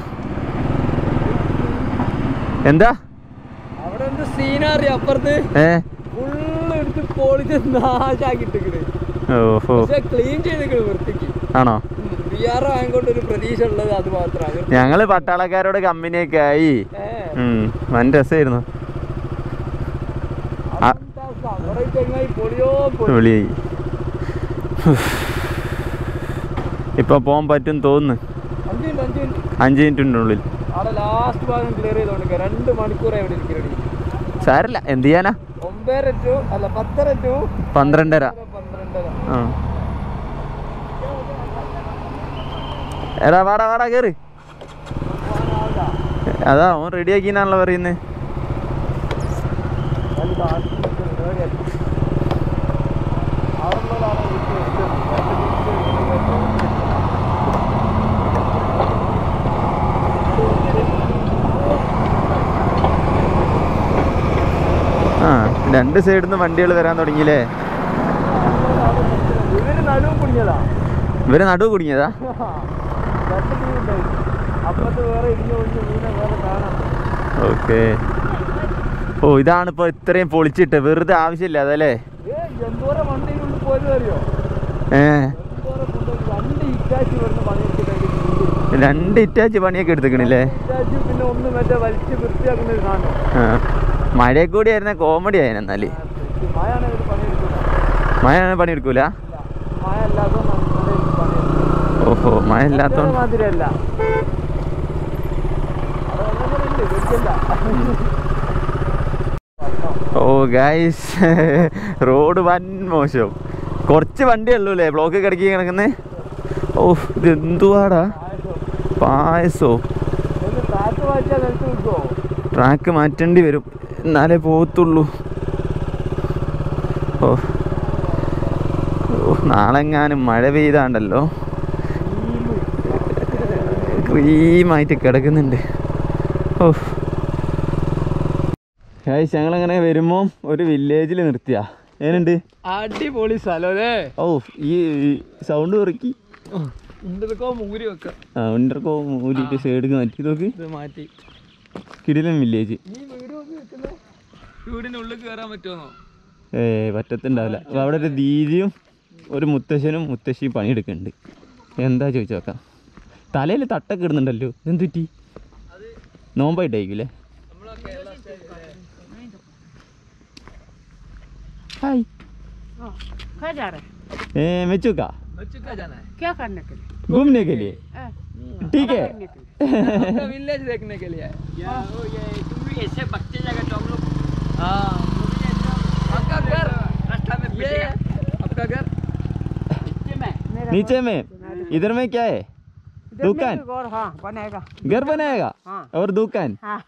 എന്താ അവിടെ എന്ത് സീനറി അപ്പുറത്ത് ഏ ഫുള്ള് എടുത്ത് പൊളിച്ച് നാശാക്കിട്ടിക്കണ് ഓഹോ പക്ഷെ ക്ലീൻ ചെയ്തിക്കണ് വൃത്തിക്ക് ആണോ ബി ആർ വാങ്ങിക്കൊണ്ട് ഒരു പ്രതീക്ഷ ഉള്ളത് അത് മാത്രമാണ് ഞങ്ങള് പട്ടാളക്കാരോട് കമ്പനിയൊക്കെ ആയി ഉം, വൻ രസമായിരുന്നു ആ, അവിടെ ഈ ചെങ്ങായി പൊളിയോ പൊളി വിളിയായി ഇപ്പൊ പോകാൻ പറ്റും തോന്നുന്നു അഞ്ച് മിനിറ്റ് അഞ്ച് മിനിറ്റ് അഞ്ച് മിനിറ്റിനുള്ളിൽ അവിടെ ലാസ്റ്റ് ഭാഗം ക്ലിയർ ചെയ്തോണ്ട് രണ്ട് മണിക്കൂറായി ഇവിടെ ഇരിക്കണടി സാരല്ല എന്ത് ചെയ്യാനാ ഒമ്പതര ടു അല്ല പത്തര ടു പന്ത്രണ്ടര പന്ത്രണ്ടര ആ എടാ വാടാ വാടാ കേറ് അതാ ഓൻ റെഡിയാക്കിന്നാണല്ലോ പറയുന്നത് ആ രണ്ട് സൈഡിൽ നിന്ന് വണ്ടികൾ വരാൻ തുടങ്ങിയില്ലേ ഇവര് നടുവും കുടുങ്ങിയതാ ഇവര് നടുവ് കുടുങ്ങിയതാ രണ്ട് ടീം ഉണ്ടായി അപ്പുറത്ത് വേറെ ഇടിഞ്ഞു ഒഴിഞ്ഞ് മീനെ വേറെ കാണാം ഓക്കെ ഓ ഇതാണ് ഇപ്പൊ ഇത്രയും പൊളിച്ചിട്ട് വെറുതെ ആവശ്യമില്ല അതല്ലേ ഏ എന്തോരം വണ്ടിയിലുള്ളിൽ പോയത് അറിയോ ഏ എന്തോരം കൊണ്ടുപോയി രണ്ട് ഇറ്റാച്ചി വരുന്ന പണിയെടുത്തിട്ട് രണ്ട് ഇറ്റാച്ച് പണിയൊക്കെ എടുത്തേക്കണില്ലേ ഇറ്റാച്ചി പിന്നെ ഒന്ന് മറ്റേ വലിച്ച് വൃത്തിയാക്കുന്ന ഒരു സാധനം ആ മഴയെ കൂടി ആയിരുന്ന കോമഡി ആയിരുന്നു എന്നാല് മഴയാണ് ഇവർ പണിയെടുക്കുന്നത് മഴ പണിയെടുക്കൂല മഴ അല്ലാതെ നല്ല പണിയെടുക്കും ഓ ഓഹോ മഴ ഇല്ലാത്തോണ്ട് മാതിരിയല്ല ഓ ഗൈസ് റോഡ് വൻ മോശം കുറച്ച് വണ്ടിയേ ഉള്ളൂ അല്ലേ ബ്ലോക്ക് കിടക്കി കിടക്കുന്നേ ഓ ഇത് എന്തുവാടാ പായസോ കാറ്റ് മാറ്റിയാൽ നിലത്ത് നിൽക്കുമോ ട്രാക്ക് മാറ്റേണ്ടി വരും എന്നാലേ പോകത്തുള്ളൂ ഓ ഓ നാളെങ്ങാനും മഴ പെയ്താണ്ടല്ലോ ക്രീമായിട്ട് കിടക്കുന്നുണ്ട് ഓ ഗൈസ് ഞങ്ങളങ്ങനെ വരുമ്പോൾ ഒരു വില്ലേജിൽ നിർത്തിയാ ഏനുണ്ട് അടിപൊളി സ്ഥലം അല്ലേ ഓ ഈ സൗണ്ട് കുറക്കി എന്തൊക്കെ മൂരി വെക്കാം ആ ഉണ്ടർക്കോ ഊരിയിട്ട് സൈഡിൽ മാറ്റി നോക്ക് ഇത് മാറ്റി കിടിലൻ വില്ലേജ് ഈ വീട് വന്ന് നിൽക്കുന്ന വീടിനുള്ളിൽ കയറാൻ പറ്റുമോ ഏ പറ്റത്തുണ്ടാവില്ല അപ്പോൾ അവിടെ ഒരു ദീദിയും ഒരു മുത്തശ്ശനും മുത്തശ്ശിയും പണിയെടുക്കുന്നുണ്ട് എന്താ ചോദിച്ചു നോക്കാം തലയിൽ തട്ടൊക്കെ ഇടുന്നുണ്ടല്ലോ എന്ത് പറ്റി നോമ്പായിട്ടായിരിക്കും ഹായ് कहाँ जा रहे हैं ए मिचू का चुका जाना है क्या करने के लिए घूमने के लिए ठीक है आपका विलेज देखने के लिए तुम भी ऐसे बचते जाएगा तो हम लोग हाँ आपका घर रास्ता में ये पिटेगा आपका घर नीचे में नीचे में इधर में क्या है दुकान और हाँ बनेगा घर बनाएगा हाँ। और दुकान हाँ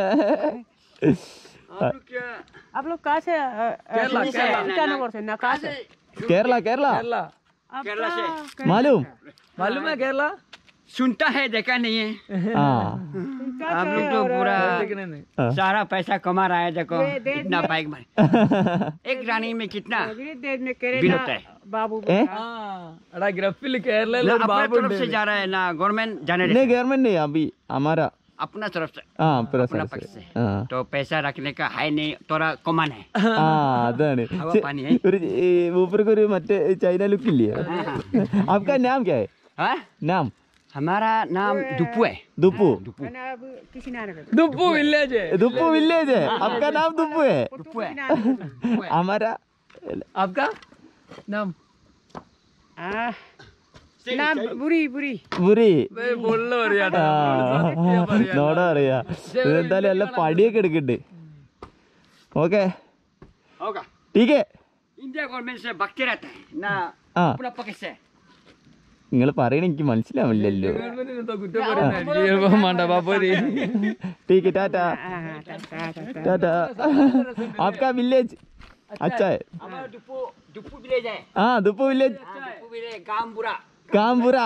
आप लोग क्या आप लोग कहाँ से अ, अ, केरला, से- केरला। ईटानगर से ना कहाँ से केरला केरला केरला केरला से मालूम मालूम है केरला सुनता है देखा नहीं है हाँ आप लोग तो पूरा देखने नहीं हाँ। सारा पैसा कमा रहा है देखो दे- दे- इतना बाइक में एक रानी में कितना अगले देश में बिल केरला होता है बाबू ഏ എടാ ഗ്രഫിൽ കേരളയിൽ ना ഒരു अपना ബാബുണ്ട് तरफ से जा रहा है ना गवर्नमेंट जाने नहीं देता गवर्नमेंट नहीं अभी हमारा अपना तरफ से हाँ पूरा अपना सर पक्ष से से हाँ तो पैसा रखने का है नहीं थोड़ा कमान है ആ അതാണ് ഹവ ചെ- പാനി, ഏ? ഒരു ഈ മൂപ്പർക്ക് ഒരു മറ്റേ ചൈന ലുക്ക് ഇല്ലേ आपका नाम क्या है हाँ? नाम हमारा नाम दुप्पू है दुप्पू मैंने अब किसी ने आने ദുപ്പു വില്ലേജ് दुप्पू विलेज है आपका नाम दुप्पू है दुप्पू है हमारा आपका नाम हाँ ना बुरी बुरी മുറി ഫുള്ള് പറയാട്ടോ ആ നോടാ അറിയാ ഇതെന്തായാലും നല്ല പടിയൊക്കെ എടുക്കണ്ട് ഓക്കെ होगा ठीक है इंडिया गवर्नमेंट से भागते रहता है ना ആ अपना पक्ष से നിങ്ങൾ പറയണ എനിക്ക് മനസ്സിലാവില്ലല്ലോ കുറ്റം പറയുന്ന മാണ്ട ബാബോരി ठीक है टाटा हाँ हाँ टाटा टाटा टाटा आपका विलेज अच्छा है हमारा दुप्पू दुप्पू विलेज है हाँ दुप्पू विलेज हाँ, दुप्पू विलेज गांव बुरा കാമ്പുര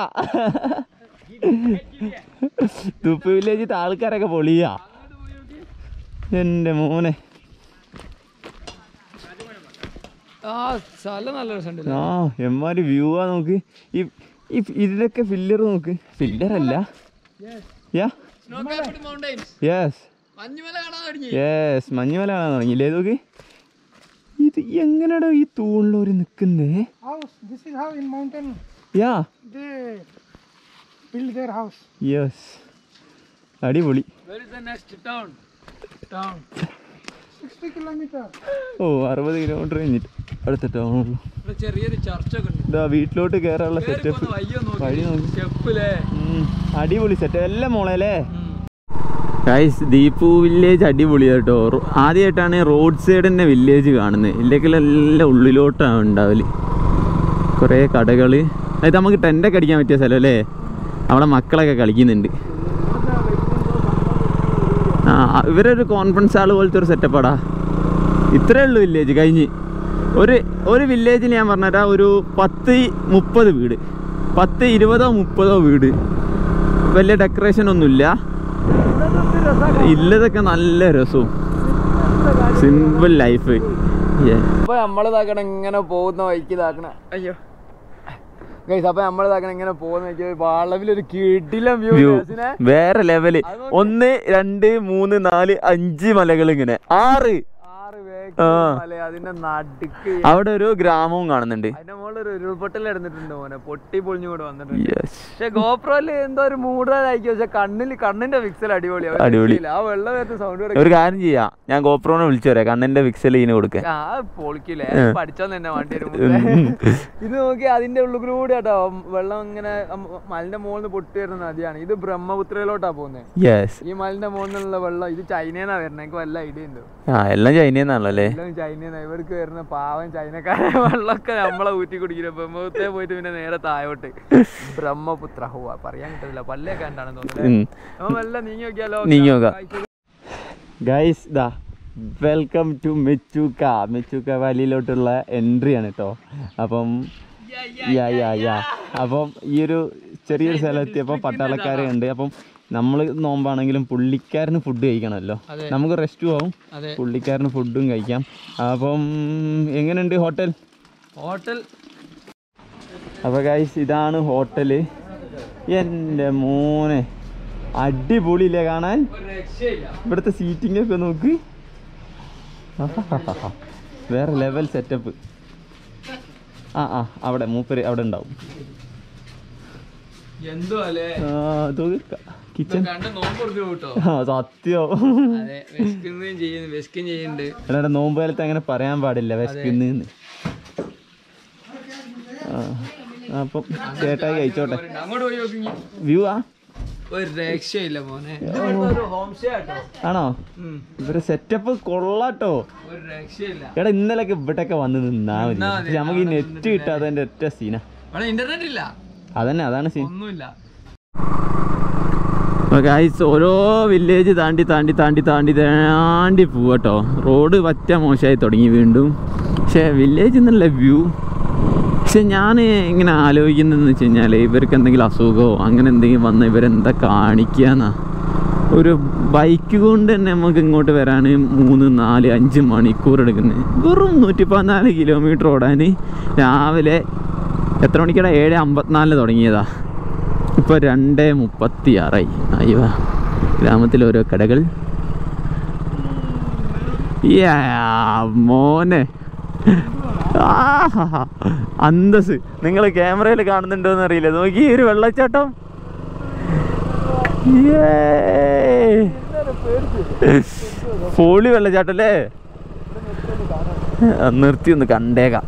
തുപ്പ് വില്ലേജിത്തെ ആൾക്കാരൊക്കെ പൊളിയാ എൻ്റെ മോനെ ആ സ്ഥലം നല്ല രസമുണ്ട് ആ എമ്മാര് വ്യൂ ആ നോക്ക് ഈ ഈ ഇതിലൊക്കെ ഫില്ലർ നോക്ക് ഫില്ലർ അല്ല yeah snow capped mountains yes മഞ്ഞുമല കാണാൻ തുടങ്ങി യെസ് മഞ്ഞുമല കാണാൻ തുടങ്ങിയില്ലേ നോക്ക് ഇത് എങ്ങനെയാടോ ഈ തൂണിലൊരു നിൽക്കുന്നേ House. This is how in mountain yeah they build their house. Yes അടിപൊളി where is the next town town 60 kilometer. ഓ അറുപത് കിലോമീറ്റർ കഴിഞ്ഞിട്ട് അടുത്ത ടൗണുള്ളൂ ഇവിടെ ചെറിയൊരു ചർച്ച ഒക്കെ ഉണ്ട് ഇതാ വീട്ടിലോട്ട് കയറാനുള്ള കേറി സെറ്റപ്പ് പോകുന്ന വയ്യോ വഴി നോക്കി നോക്കി സ്റ്റെപ്പിലേ ഉം, അടിപൊളി സെറ്റ് എല്ലാം മോളെ അല്ലേ ഗൈസ് ദീപു വില്ലേജ് അടിപൊളിയാട്ടോ ആദ്യമായിട്ടാണ് റോഡ് സൈഡ് തന്നെ വില്ലേജ് കാണുന്നത് ഇല്ലെങ്കിൽ എല്ലാം ഉള്ളിലോട്ടാണ് ഉണ്ടാവല് കുറേ കടകൾ അതായത് നമുക്ക് ടെൻ്റൊക്കെ അടിക്കാൻ പറ്റിയ സ്ഥലം അല്ലേ അവിടെ മക്കളൊക്കെ കളിക്കുന്നുണ്ട് ആ ഇവരൊരു കോൺഫറൻസ് ഹാൾ പോലത്തെ ഒരു സെറ്റപ്പാടാ ഇത്രേ ഉള്ളൂ വില്ലേജ് കഴിഞ്ഞ് ഒരു ഒരു വില്ലേജിൽ ഞാൻ പറഞ്ഞുതരാം ഒരു പത്ത് മുപ്പത് വീട് പത്ത് ഇരുപതോ മുപ്പതോ വീട് വലിയ ഡെക്കറേഷൻ ഒന്നുമില്ല ഇല്ലതൊക്കെ നല്ല രസവും സിമ്പിൾ ലൈഫ് അപ്പൊ നമ്മളിതാക്കണം ഇങ്ങനെ പോകുന്ന വഴിക്ക് ഇതാക്കണ അയ്യോ ഗൈസ് അപ്പൊ നമ്മളിതാക്കണം ഇങ്ങനെ പോകുന്ന വഴിക്ക് വളവിലൊരു കിടിലം വ്യൂ വ്യൂ വേറെ ലെവല് ഒന്ന് രണ്ട് മൂന്ന് നാല് അഞ്ച് മലകൾ ഇങ്ങനെ ആറ് ആറ് വേഗം ബേക്ക് ആ. മല അതിന്റെ നടുക്ക് അവിടെ ഒരു ഗ്രാമവും കാണുന്നുണ്ട് അതിന്റെ മുകളിൽ ഒരു ഉരുൾപൊട്ടൽ നടന്നിട്ടുണ്ട് മോനെ പൊട്ടി പൊളിഞ്ഞു കൂടെ വന്നിട്ടുണ്ട് യെസ് പക്ഷെ ഗോപ്രോയില് എന്തോ ഒരു മൂടലായിരിക്കും പക്ഷെ കണ്ണിൽ കണ്ണിന്റെ പിക്സൽ അടിപൊളിയാ ഒരു അടിപൊളി. രക്ഷയില്ല. ആ വെള്ളം വരുന്ന സൗണ്ട് ഒരു കാര്യം ചെയ്യാം ഞാൻ ഗോപ്രോനെ വിളിച്ചു വരാം കണ്ണിന്റെ പിക്സൽ ഇതിന് കൊടുക്കാൻ ആ പൊളിക്കില്ലേ പഠിച്ചോന്ന് തന്നെ വണ്ടി ഇത് നോക്കി അതിന്റെ ഉള്ളിൽ കൂടെ കേട്ടോ വെള്ളം ഇങ്ങനെ അം- മലിന്റെ മുകളിൽ നിന്ന് പൊട്ടി വരുന്ന നദിയാണ് ഇത് ബ്രഹ്മപുത്രയിലോട്ടാ പോകുന്നത് യെസ് ഈ മലിന്റെ മുകളിൽ നിന്നുള്ള വെള്ളം ഇത് ചൈനന്നാ വരുന്നത് എനിക്ക് വല്ല ഐഡിയ ഉണ്ട് ആ എല്ലാം ചൈനന്നാണല്ലേ എല്ലാം ചൈനന്നാ ഇവർക്ക് വരുന്ന പാവം ചൈനക്കാരെ വെള്ളമൊക്കെ നമ്മളെ ഊറ്റി കുടിക്കില്ല ബ്രഹ്മപുത്രേ പോയിട്ട് പിന്നെ നേരെ താഴോട്ട് ബ്രഹ്മപുത്ര ഹോ പറയാൻ കിട്ടില്ല പള്ളിയൊക്കെ കണ്ടാണ് തോന്നുന്നത് അപ്പൊ മെല്ലെ നീങ്ങി നോക്കിയാലോ നീങ്ങി നോക്കാം. ഗൈസ് ദാ വെൽക്കം ടു മെച്ചൂക്ക മെച്ചൂക്ക വാലിയിലോട്ടുള്ള എൻട്രി ആണ് കേട്ടോ അപ്പം യാ യാ യാ അപ്പം ഈ ഒരു ചെറിയൊരു സ്ഥലം എത്തിയപ്പോൾ പട്ടാളക്കാരെ ഉണ്ട് അപ്പം നമ്മൾ നോമ്പാണെങ്കിലും പുള്ളിക്കാരന് ഫുഡ് കഴിക്കണമല്ലോ നമുക്ക് റെസ്റ്റും ആവും അതെ. പുള്ളിക്കാരന് ഫുഡും കഴിക്കാം അപ്പം എങ്ങനെയുണ്ട് ഹോട്ടൽ ഹോട്ടൽ അപ്പോൾ ഗൈസ് ഇതാണ് ഹോട്ടൽ എൻ്റെ മോനെ അടിപൊളിയില്ലേ കാണാൻ ഒരു രക്ഷയില്ല ഇവിടുത്തെ സീറ്റിംഗ് ഒക്കെ നോക്ക് വേറെ ലെവൽ സെറ്റപ്പ് ആ ആ അവിടെ മൂപ്പര് അവിടെ ഉണ്ടാവും എന്തോ അല്ലേ കിച്ചൺ കണ്ട് നോമ്പെടുത്തു കേട്ടോ ആ സത്യോ അതെ വിശക്കുകയും ചെയ്യുന്നു വിശക്കുകയും ചെയ്യുന്നുണ്ട് അല്ലാണ്ട് നോമ്പ് കാലത്ത് അങ്ങനെ പറയാൻ പാടില്ല വിശക്കുന്നെന്ന് ആ അപ്പം ചേട്ടായി കഴിച്ചോട്ടെ അങ്ങോട്ട് പോയി നോക്കി വ്യൂ ആ ഒരു രക്ഷയില്ല മോനെ ഒരു ഹോം സ്റ്റേ ആട്ടോ ആണോ ഉം. ഇവരെ സെറ്റപ്പ് കൊള്ളാട്ടോ ഒരു രക്ഷയില്ല എടാ ഇന്നലൊക്കെ ഇവിടെയൊക്കെ വന്ന് നിന്നാ മതി നിന്നാ മതി. പക്ഷെ നമുക്ക് ഈ അവിടെ നെറ്റ് കിട്ടാത്തതിന്റെ ഒറ്റ സീനാ അവിടെ ഇന്റർനെറ്റ് ഇല്ല അതന്നെ അതാണ് സീൻ ഒന്നുമില്ല ഗൈസ് ഓരോ വില്ലേജ് താണ്ടി താണ്ടി താണ്ടി താണ്ടി താണ്ടി പോവട്ടോ റോഡ് പറ്റ മോശമായി തുടങ്ങി വീണ്ടും പക്ഷേ വില്ലേജ് എന്നുള്ള വ്യൂ പക്ഷെ ഞാൻ ഇങ്ങനെ ആലോചിക്കുന്നതെന്ന് വെച്ച് കഴിഞ്ഞാൽ ഇവർക്ക് എന്തെങ്കിലും അസുഖമോ അങ്ങനെ എന്തെങ്കിലും വന്ന് ഇവരെന്താ കാണിക്കാന്നാ ഒരു ബൈക്ക് കൊണ്ട് തന്നെ നമുക്ക് ഇങ്ങോട്ട് വരാൻ മൂന്ന് നാല് അഞ്ച് മണിക്കൂർ എടുക്കുന്നത് വെറും നൂറ്റി പതിനാല് കിലോമീറ്റർ ഓടാൻ രാവിലെ എത്ര മണിക്കടാ ഏഴ് അമ്പത്തിനാലിന് തുടങ്ങിയതാ ഇപ്പോൾ രണ്ട് മുപ്പത്തി ആറായി അയ്യോ ഗ്രാമത്തിലെ ഓരോ കടകൾ യാ, മോനെ ആഹാ, അന്തസ് നിങ്ങൾ ക്യാമറയിൽ കാണുന്നുണ്ടോന്ന് അറിയില്ല നോക്കി ഈ ഒരു വെള്ളച്ചാട്ടം യേ. പൊളി വെള്ളച്ചാട്ടം അല്ലേ ആ, നിർത്തി ഒന്ന് കണ്ടേക്കാം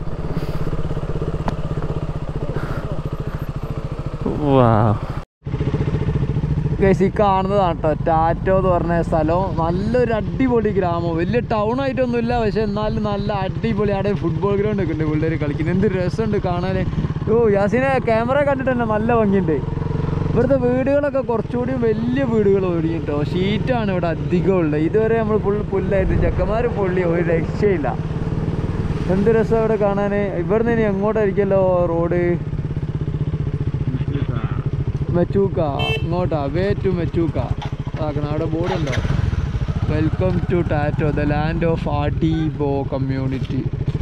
വാ ഗൈസ് ഈ കാണുന്നതാണ് കേട്ടോ ടാറ്റോ എന്ന് പറഞ്ഞ സ്ഥലം നല്ലൊരു അടിപൊളി ഗ്രാമം വലിയ ടൗൺ ആയിട്ടൊന്നുമില്ല പക്ഷെ എന്നാലും നല്ല അടിപൊളി അവിടെ ഫുട്ബോൾ ഗ്രൗണ്ട് ഒക്കെ ഉണ്ട് പിള്ളേർ കളിക്കുന്നത് എന്ത് രസമുണ്ട് കാണാൻ ഓ യാസിനെ ക്യാമറ കണ്ടിട്ട് തന്നെ നല്ല ഭംഗിയുണ്ട് ഇവിടുത്തെ വീടുകളൊക്കെ കുറച്ചുകൂടി വലിയ വീടുകൾ ഓടിക്കും കേട്ടോ ഷീറ്റാണ് ഇവിടെ അധികം ഉള്ളത് ഇതുവരെ നമ്മൾ ഫുൾ പുല്ലായിട്ട് ചെക്കന്മാർ പൊള്ളി ഒരു രക്ഷയില്ല എന്ത് രസം ഇവിടെ കാണാൻ ഇവിടുന്ന് ഇനി എങ്ങോട്ടായിരിക്കല്ലോ റോഡ് മെച്ചൂക്ക ഇങ്ങോട്ടാ വേ ടു മെച്ചൂക്ക ആക്കണം അവിടെ ബോർഡ് ഉണ്ടോ welcome to Tato the land of ആർട്ടിബോ കമ്മ്യൂണിറ്റി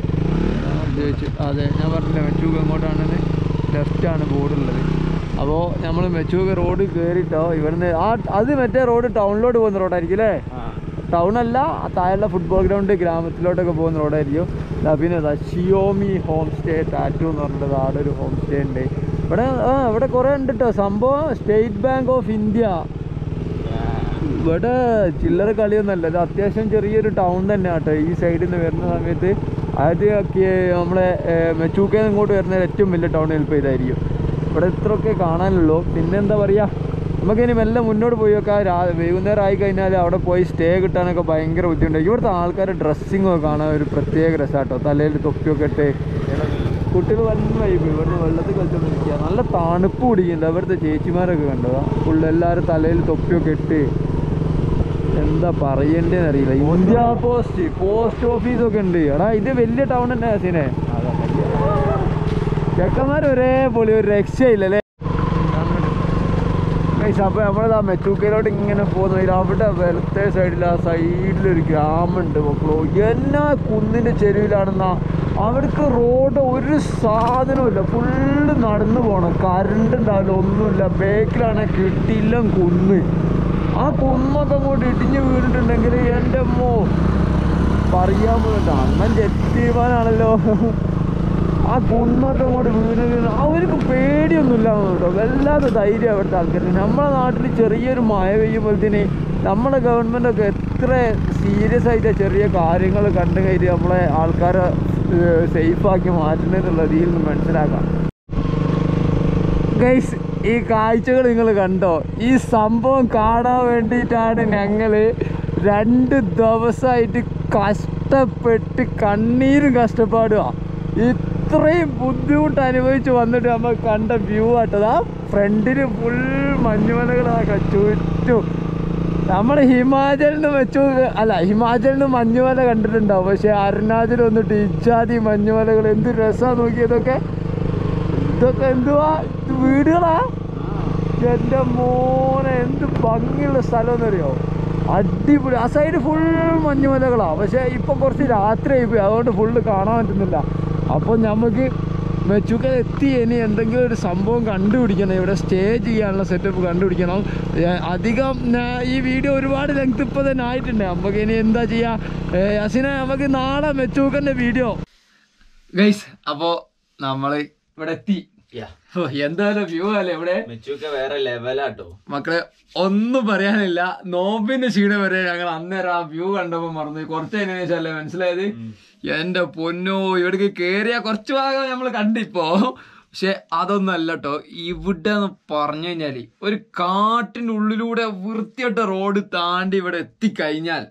അതെ ഞാൻ പറഞ്ഞില്ല മെച്ചൂക്ക എങ്ങോട്ടാണെന്ന് ലെഫ്റ്റാണ് ബോർഡ് ഉള്ളത് അപ്പോൾ നമ്മൾ മെച്ചൂക്ക റോഡ് കയറിയിട്ടോ ഇവിടുന്ന് ആ അത് മറ്റേ റോഡ് ടൗണിലോട്ട് പോകുന്ന റോഡായിരിക്കും അല്ലേ ടൗൺ അല്ല ആ താഴെയുള്ള ഫുട്ബോൾ ഗ്രൗണ്ട് ഗ്രാമത്തിലോട്ടൊക്കെ പോകുന്ന റോഡായിരിക്കും ദാ പിന്നെ ദാ ഷിയോമി ഹോം സ്റ്റേ ടാറ്റു എന്ന് പറഞ്ഞിട്ട് അവിടെ ഒരു ഹോം സ്റ്റേ ഉണ്ട് ഇവിടെ ആ ഇവിടെ കുറേ ഉണ്ട് കേട്ടോ സംഭവം സ്റ്റേറ്റ് ബാങ്ക് ഓഫ് ഇന്ത്യ ഇവിടെ ചില്ലറ കളിയൊന്നുമല്ല ഇത് അത്യാവശ്യം ചെറിയൊരു ടൗൺ തന്നെ കേട്ടോ ഈ സൈഡിൽ നിന്ന് വരുന്ന സമയത്ത് ആദ്യമൊക്കെ നമ്മളെ മെച്ചൂക്കയിൽ നിന്ന് ഇങ്ങോട്ട് വരുന്ന ഏറ്റവും വലിയ ടൗൺ ചിലപ്പോൾ ഇതായിരിക്കും ഇവിടെ ഇത്രയൊക്കെ കാണാനുള്ളൂ പിന്നെന്താ പറയുക നമുക്കിനി മെല്ലെ മുന്നോട്ട് പോയി നോക്കാം രാ വൈകുന്നേരം ആയി കഴിഞ്ഞാൽ അവിടെ പോയി സ്റ്റേ കിട്ടാനൊക്കെ ഭയങ്കര ബുദ്ധിമുട്ടായിരിക്കും ഇവിടുത്തെ ആൾക്കാരുടെ ഡ്രസ്സിങ്ങൊക്കെ കാണാൻ ഒരു പ്രത്യേക രസമാട്ടോ തലയിൽ തൊപ്പിയൊക്കെ ഇട്ട് കുട്ടികൾ വൻ വൈബ് ഇവിടുന്ന് വെള്ളത്തിൽ കളിച്ചോണ്ടിരിക്കുക നല്ല തണുപ്പ് പിടിക്കുന്നുണ്ട് അവിടുത്തെ ചേച്ചിമാരൊക്കെ കണ്ടതാ ഫുള്ള് എല്ലാവരും തലയിൽ തൊപ്പിയൊക്കെ ഇട്ട് എന്താ പറയണ്ടേന്ന് അറിയില്ല ഇന്ത്യ പോസ്റ്റ് പോസ്റ്റ് ഓഫീസൊക്കെ ഉണ്ട് എടാ ഇത് വലിയ ടൗൺ തന്നെ ഹസീനെ ചെക്കന്മാർ ഒരേ പൊളി ഒരു രക്ഷയില്ലല്ലേ അപ്പോൾ നമ്മളിതാ മെച്ചൂക്കയിലോട്ട് ഇങ്ങനെ പോകുന്നു അവിടെ വലത്തെ സൈഡിൽ ആ സൈഡിലൊരു ഗ്രാമമുണ്ട് മക്കളോ എന്നാ കുന്നിൻ്റെ ചെരുവിലാണെന്നാ അവിടേക്ക് റോഡ് ഒരു സാധനവുമില്ല ഫുള്ള് നടന്നു പോകണം കറണ്ട് ഉണ്ടാവില്ല ഒന്നുമില്ല ബേക്കിലാണ് കിട്ടില്ല കുന്ന് ആ കുന്നൊക്കെ അങ്ങോട്ട് ഇടിഞ്ഞ് വീണിട്ടുണ്ടെങ്കിൽ എൻ്റെ അമ്മോ പറയാൻ പോകട്ടോ അണ്ണൻ ജെറ്റിമാനാണല്ലോ ആ കുന്നൊക്കെ അങ്ങോട്ട് വീണ് വീണ് അവർക്ക് പേടിയൊന്നുമില്ല കേട്ടോ വല്ലാതെ ധൈര്യം അവിടുത്തെ ആൾക്കാർ നമ്മളെ നാട്ടിൽ ചെറിയൊരു മഴ പെയ്യുമ്പോഴത്തേന് നമ്മുടെ ഗവൺമെൻറ്റൊക്കെ എത്ര സീരിയസ് ആയിട്ട് ചെറിയ കാര്യങ്ങൾ കണ്ടു കഴിഞ്ഞ് നമ്മളെ ആൾക്കാരെ സേഫാക്കി മാറ്റുന്നതെന്നുള്ളത് ഇതിൽ നിന്ന് മനസ്സിലാക്കാം ഗൈസ് ഈ കാഴ്ചകൾ നിങ്ങൾ കണ്ടോ ഈ സംഭവം കാണാൻ വേണ്ടിയിട്ടാണ് ഞങ്ങൾ രണ്ട് ദിവസമായിട്ട് കഷ്ടപ്പെട്ട് കണ്ണീരും കഷ്ടപ്പാടുക ഇത്രയും ബുദ്ധിമുട്ട് അനുഭവിച്ച് വന്നിട്ട് നമ്മൾ കണ്ട വ്യൂ ആട്ടതാ ഫ്രണ്ടിൽ ഫുൾ മഞ്ഞുമലകളാക്ക ചുറ്റും നമ്മുടെ ഹിമാചലിൽ നിന്ന് വെച്ചു അല്ല ഹിമാചലിൽ നിന്ന് മഞ്ഞുമല കണ്ടിട്ടുണ്ടാവും പക്ഷെ അരുണാചൽ വന്നിട്ട് ഇജാതി മഞ്ഞുമലകൾ എന്ത് രസമാണ് നോക്കിയതൊക്കെ ഇതൊക്കെ എന്തുവാ ഇത് വീടുകളാ എന്റെ മോനെ എന്ത് ഭംഗിയുള്ള സ്ഥലം എന്നറിയോ അടിപൊളി ആ സൈഡ് ഫുൾ മഞ്ഞുമലകളാ പക്ഷെ ഇപ്പൊ കുറച്ച് രാത്രി ആയിപ്പോയി അതുകൊണ്ട് ഫുള്ള് കാണാൻ പറ്റുന്നില്ല അപ്പോൾ നമുക്ക് മെച്ചുക്ക എത്തി ഇനി എന്തെങ്കിലും ഒരു സംഭവം കണ്ടുപിടിക്കണം ഇവിടെ സ്റ്റേ ചെയ്യാനുള്ള സെറ്റപ്പ് കണ്ടുപിടിക്കണം ഏ, അധികം ഞാ- ഈ വീഡിയോ ഒരുപാട് ലെങ്ത് ഇപ്പോൾ തന്നെ ആയിട്ടുണ്ട് നമുക്ക് ഇനി എന്താ ചെയ്യാ ഏ, അസിനെ നമുക്ക് നാളെ മെച്ചൂക്കൻ്റെ വീഡിയോ ഗൈസ് അപ്പോ നമ്മള് ഇവിടെ എത്തി ഓ, എന്തായാലും വ്യൂ അല്ലേ ഇവിടെ മെച്ചൊക്കെ വേറെ ലെവലാട്ടോ മക്കളെ ഒന്നും പറയാനില്ല നോമ്പിന്റെ ക്ഷീണം വരെ ഞങ്ങൾ അന്നേരം ആ വ്യൂ കണ്ടപ്പോ മറന്നു കുറച്ച് അതിനു ശേഷമല്ലേ മനസ്സിലായത് എന്റെ പൊന്നോ ഇവിടേക്ക് കേറിയ കുറച്ച് ഭാഗം നമ്മൾ കണ്ടിപ്പോ പക്ഷെ അതൊന്നും അല്ല കേട്ടോ ഇവിടെ എന്ന് പറഞ്ഞു കഴിഞ്ഞാല് ഒരു കാട്ടിന്റെ ഉള്ളിലൂടെ വൃത്തിയിട്ട റോഡ് താണ്ടി ഇവിടെ എത്തിക്കഴിഞ്ഞാൽ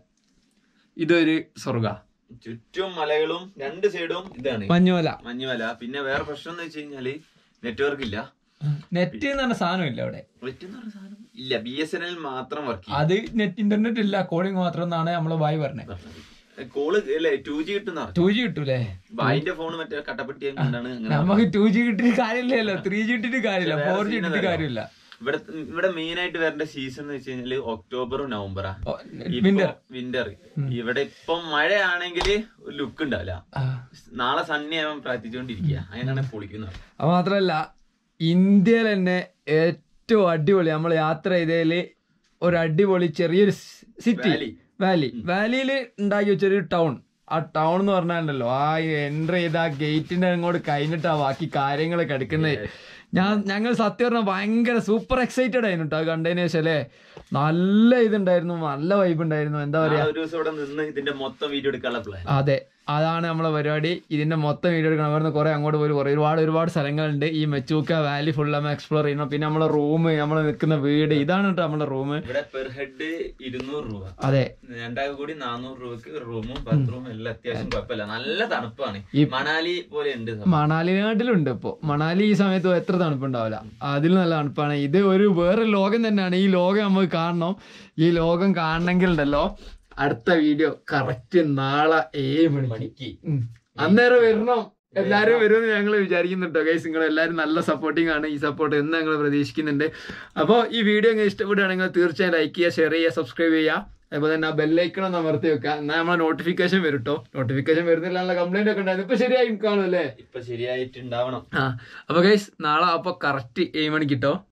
ഇതൊരു സ്വർഗ ചുറ്റും മലകളും രണ്ട് സൈഡും ഇതാണ് മഞ്ഞുമല മഞ്ഞുമല പിന്നെ വേറെ പ്രശ്നം എന്ന് വെച്ച് കഴിഞ്ഞാല് നെറ്റ്വർക്ക് ഇല്ല നെറ്റ് എന്ന് പറഞ്ഞ സാധനം ഇല്ല അവിടെ നെറ്റ് എന്ന് പറഞ്ഞ സാധനം ഇല്ല ബി എസ് എൻ എൽ മാത്രം വർക്ക് ചെയ്യും അത് നെറ്റ് ഇന്റർനെറ്റ് ഇല്ല കോളിംഗ് മാത്രം എന്നാണ് നമ്മള് ബായ് പറഞ്ഞത് കോള് അല്ലേ ടു ജി കിട്ടുന്ന ടു ജി കിട്ടൂലേ ബായിന്റെ ഫോൺ മറ്റേ കട്ടപ്പെട്ടിയും കൊണ്ടാണ് അങ്ങനെ നമുക്ക് ടു ജി കിട്ടിയിട്ട് കാര്യമില്ലല്ലോ ത്രീ ജി ഇട്ടിട്ട് കാര്യമില്ല പക്ഷെ വേറെ ഫോർ ജി scene ഇട്ടിട്ട് അറിയോ? കാര്യമില്ല ഇവിടെ ഇവിടെ മെയിൻ ആയിട്ട് വരേണ്ട സീസൺ എന്ന് വെച്ച് കഴിഞ്ഞാല് ഒക്ടോബറും നവംബറാ വിന്റർ വിന്റർ ഇവിടെ ഇപ്പം മഴയാണെങ്കിൽ ലുക്ക് ഉണ്ടാവില്ല നാളെ സണ്ണി ആവാൻ പ്രാർത്ഥിച്ചുകൊണ്ടിരിക്കുക അങ്ങനെയാണ് പൊളിക്കുന്നത് അത് മാത്രല്ല ഇന്ത്യയിൽ തന്നെ ഏറ്റവും അടിപൊളി നമ്മൾ യാത്ര ചെയ്തതില് ഒരു അടിപൊളി ചെറിയൊരു സിറ്റി Valley. വാലി വാലിയിൽ ഉണ്ടാക്കി വെച്ചൊരു ടൗൺ ആ ടൗൺ എന്ന് പറഞ്ഞാലുണ്ടല്ലോ ആ എൻ്റർ ചെയ്ത ആ ഗേറ്റിന്റെ അങ്ങോട്ട് കഴിഞ്ഞിട്ടാ ബാക്കി കാര്യങ്ങൾ കിടക്കുന്നത് ഞാൻ ഞങ്ങൾ സത്യം പറഞ്ഞാൽ ഭയങ്കര സൂപ്പർ എക്സൈറ്റഡ് ആയിരുന്നു കേട്ടോ അത് കണ്ടതിന് ശേഷം അല്ലേ നല്ല ഇതുണ്ടായിരുന്നു നല്ല വൈബ് ഉണ്ടായിരുന്നു എന്താ പറയാ നാളെ ഒരു ദിവസം ഇവിടെ നിന്ന് ഇതിന്റെ മൊത്തം വീഡിയോ എടുക്കാനുള്ള പ്ലാൻ അതെ അതാണ് നമ്മളെ പരിപാടി ഇതിന്റെ മൊത്തം വീഡിയോ എടുക്കണം അവിടെ കുറെ അങ്ങോട്ട് പോയി കുറേ ഒരുപാട് ഒരുപാട് സ്ഥലങ്ങളുണ്ട് ഈ മെച്ചൂക്ക വാലി ഫുൾ നമ്മൾ എക്സ്പ്ലോർ ചെയ്യണം പിന്നെ നമ്മളെ റൂം നമ്മൾ നിൽക്കുന്ന വീട് ഇതാണ് കേട്ടോ നമ്മളെ റൂം ഇവിടെ പെർ ഹെഡ് ഇരുന്നൂറ് രൂപ അതെ രണ്ടാൾക്ക് കൂടി നാനൂറ് രൂപക്ക് റൂമും ബാത്റൂമും എല്ലാം അത്യാവശ്യം കുഴപ്പമില്ല നല്ല തണുപ്പാണ് ഈ- മണാലി പോലെ ഉണ്ട് സംഭവം. മണാലിനാട്ടിലുണ്ട് ഇപ്പോ മണാലി ഈ സമയത്ത് എത്ര തണുപ്പുണ്ടാവില്ല അതിൽ നല്ല തണുപ്പാണ് ഇത് ഒരു വേറെ ലോകം തന്നെയാണ് ഈ ലോകം നമുക്ക് കാണണം ഈ ലോകം കാണണമെങ്കിൽ ഉണ്ടല്ലോ അടുത്ത വീഡിയോ കറക്റ്റ് നാളെ ഏഴ് മണിക്ക് ഉം. അന്നേരം വരണം എല്ലാരും വരുമെന്ന് ഞങ്ങൾ വിചാരിക്കുന്നുണ്ടോ ഗൈസ് നിങ്ങൾ എല്ലാവരും നല്ല സപ്പോർട്ടിംഗ് ആണ് ഈ സപ്പോർട്ട് എന്ന് ഞങ്ങൾ പ്രതീക്ഷിക്കുന്നുണ്ട് അപ്പോൾ ഈ വീഡിയോ നിങ്ങൾ ഇഷ്ടപ്പെടുകയാണെങ്കിൽ തീർച്ചയായും ലൈക്ക് ചെയ്യുക ഷെയർ ചെയ്യുക സബ്സ്ക്രൈബ് ചെയ്യുക അതുപോലെ തന്നെ ആ ബെല്ലൈക്കണം ഒന്ന് അമർത്തി വെക്കുക എന്നാൽ നമ്മളെ നോട്ടിഫിക്കേഷൻ വരും കേട്ടോ നോട്ടിഫിക്കേഷൻ വരുന്നില്ല കംപ്ലൈന്റ് ഒക്കെ ഉണ്ടായിരുന്നു ഇപ്പൊ ശരിയായി കാണും അല്ലേ ഇപ്പൊ ശരിയായിട്ടുണ്ടാവണം ആ അപ്പൊ ഗൈസ് നാളെ അപ്പൊ കറക്റ്റ് ഏഴ് മണിക്ക് കിട്ടോ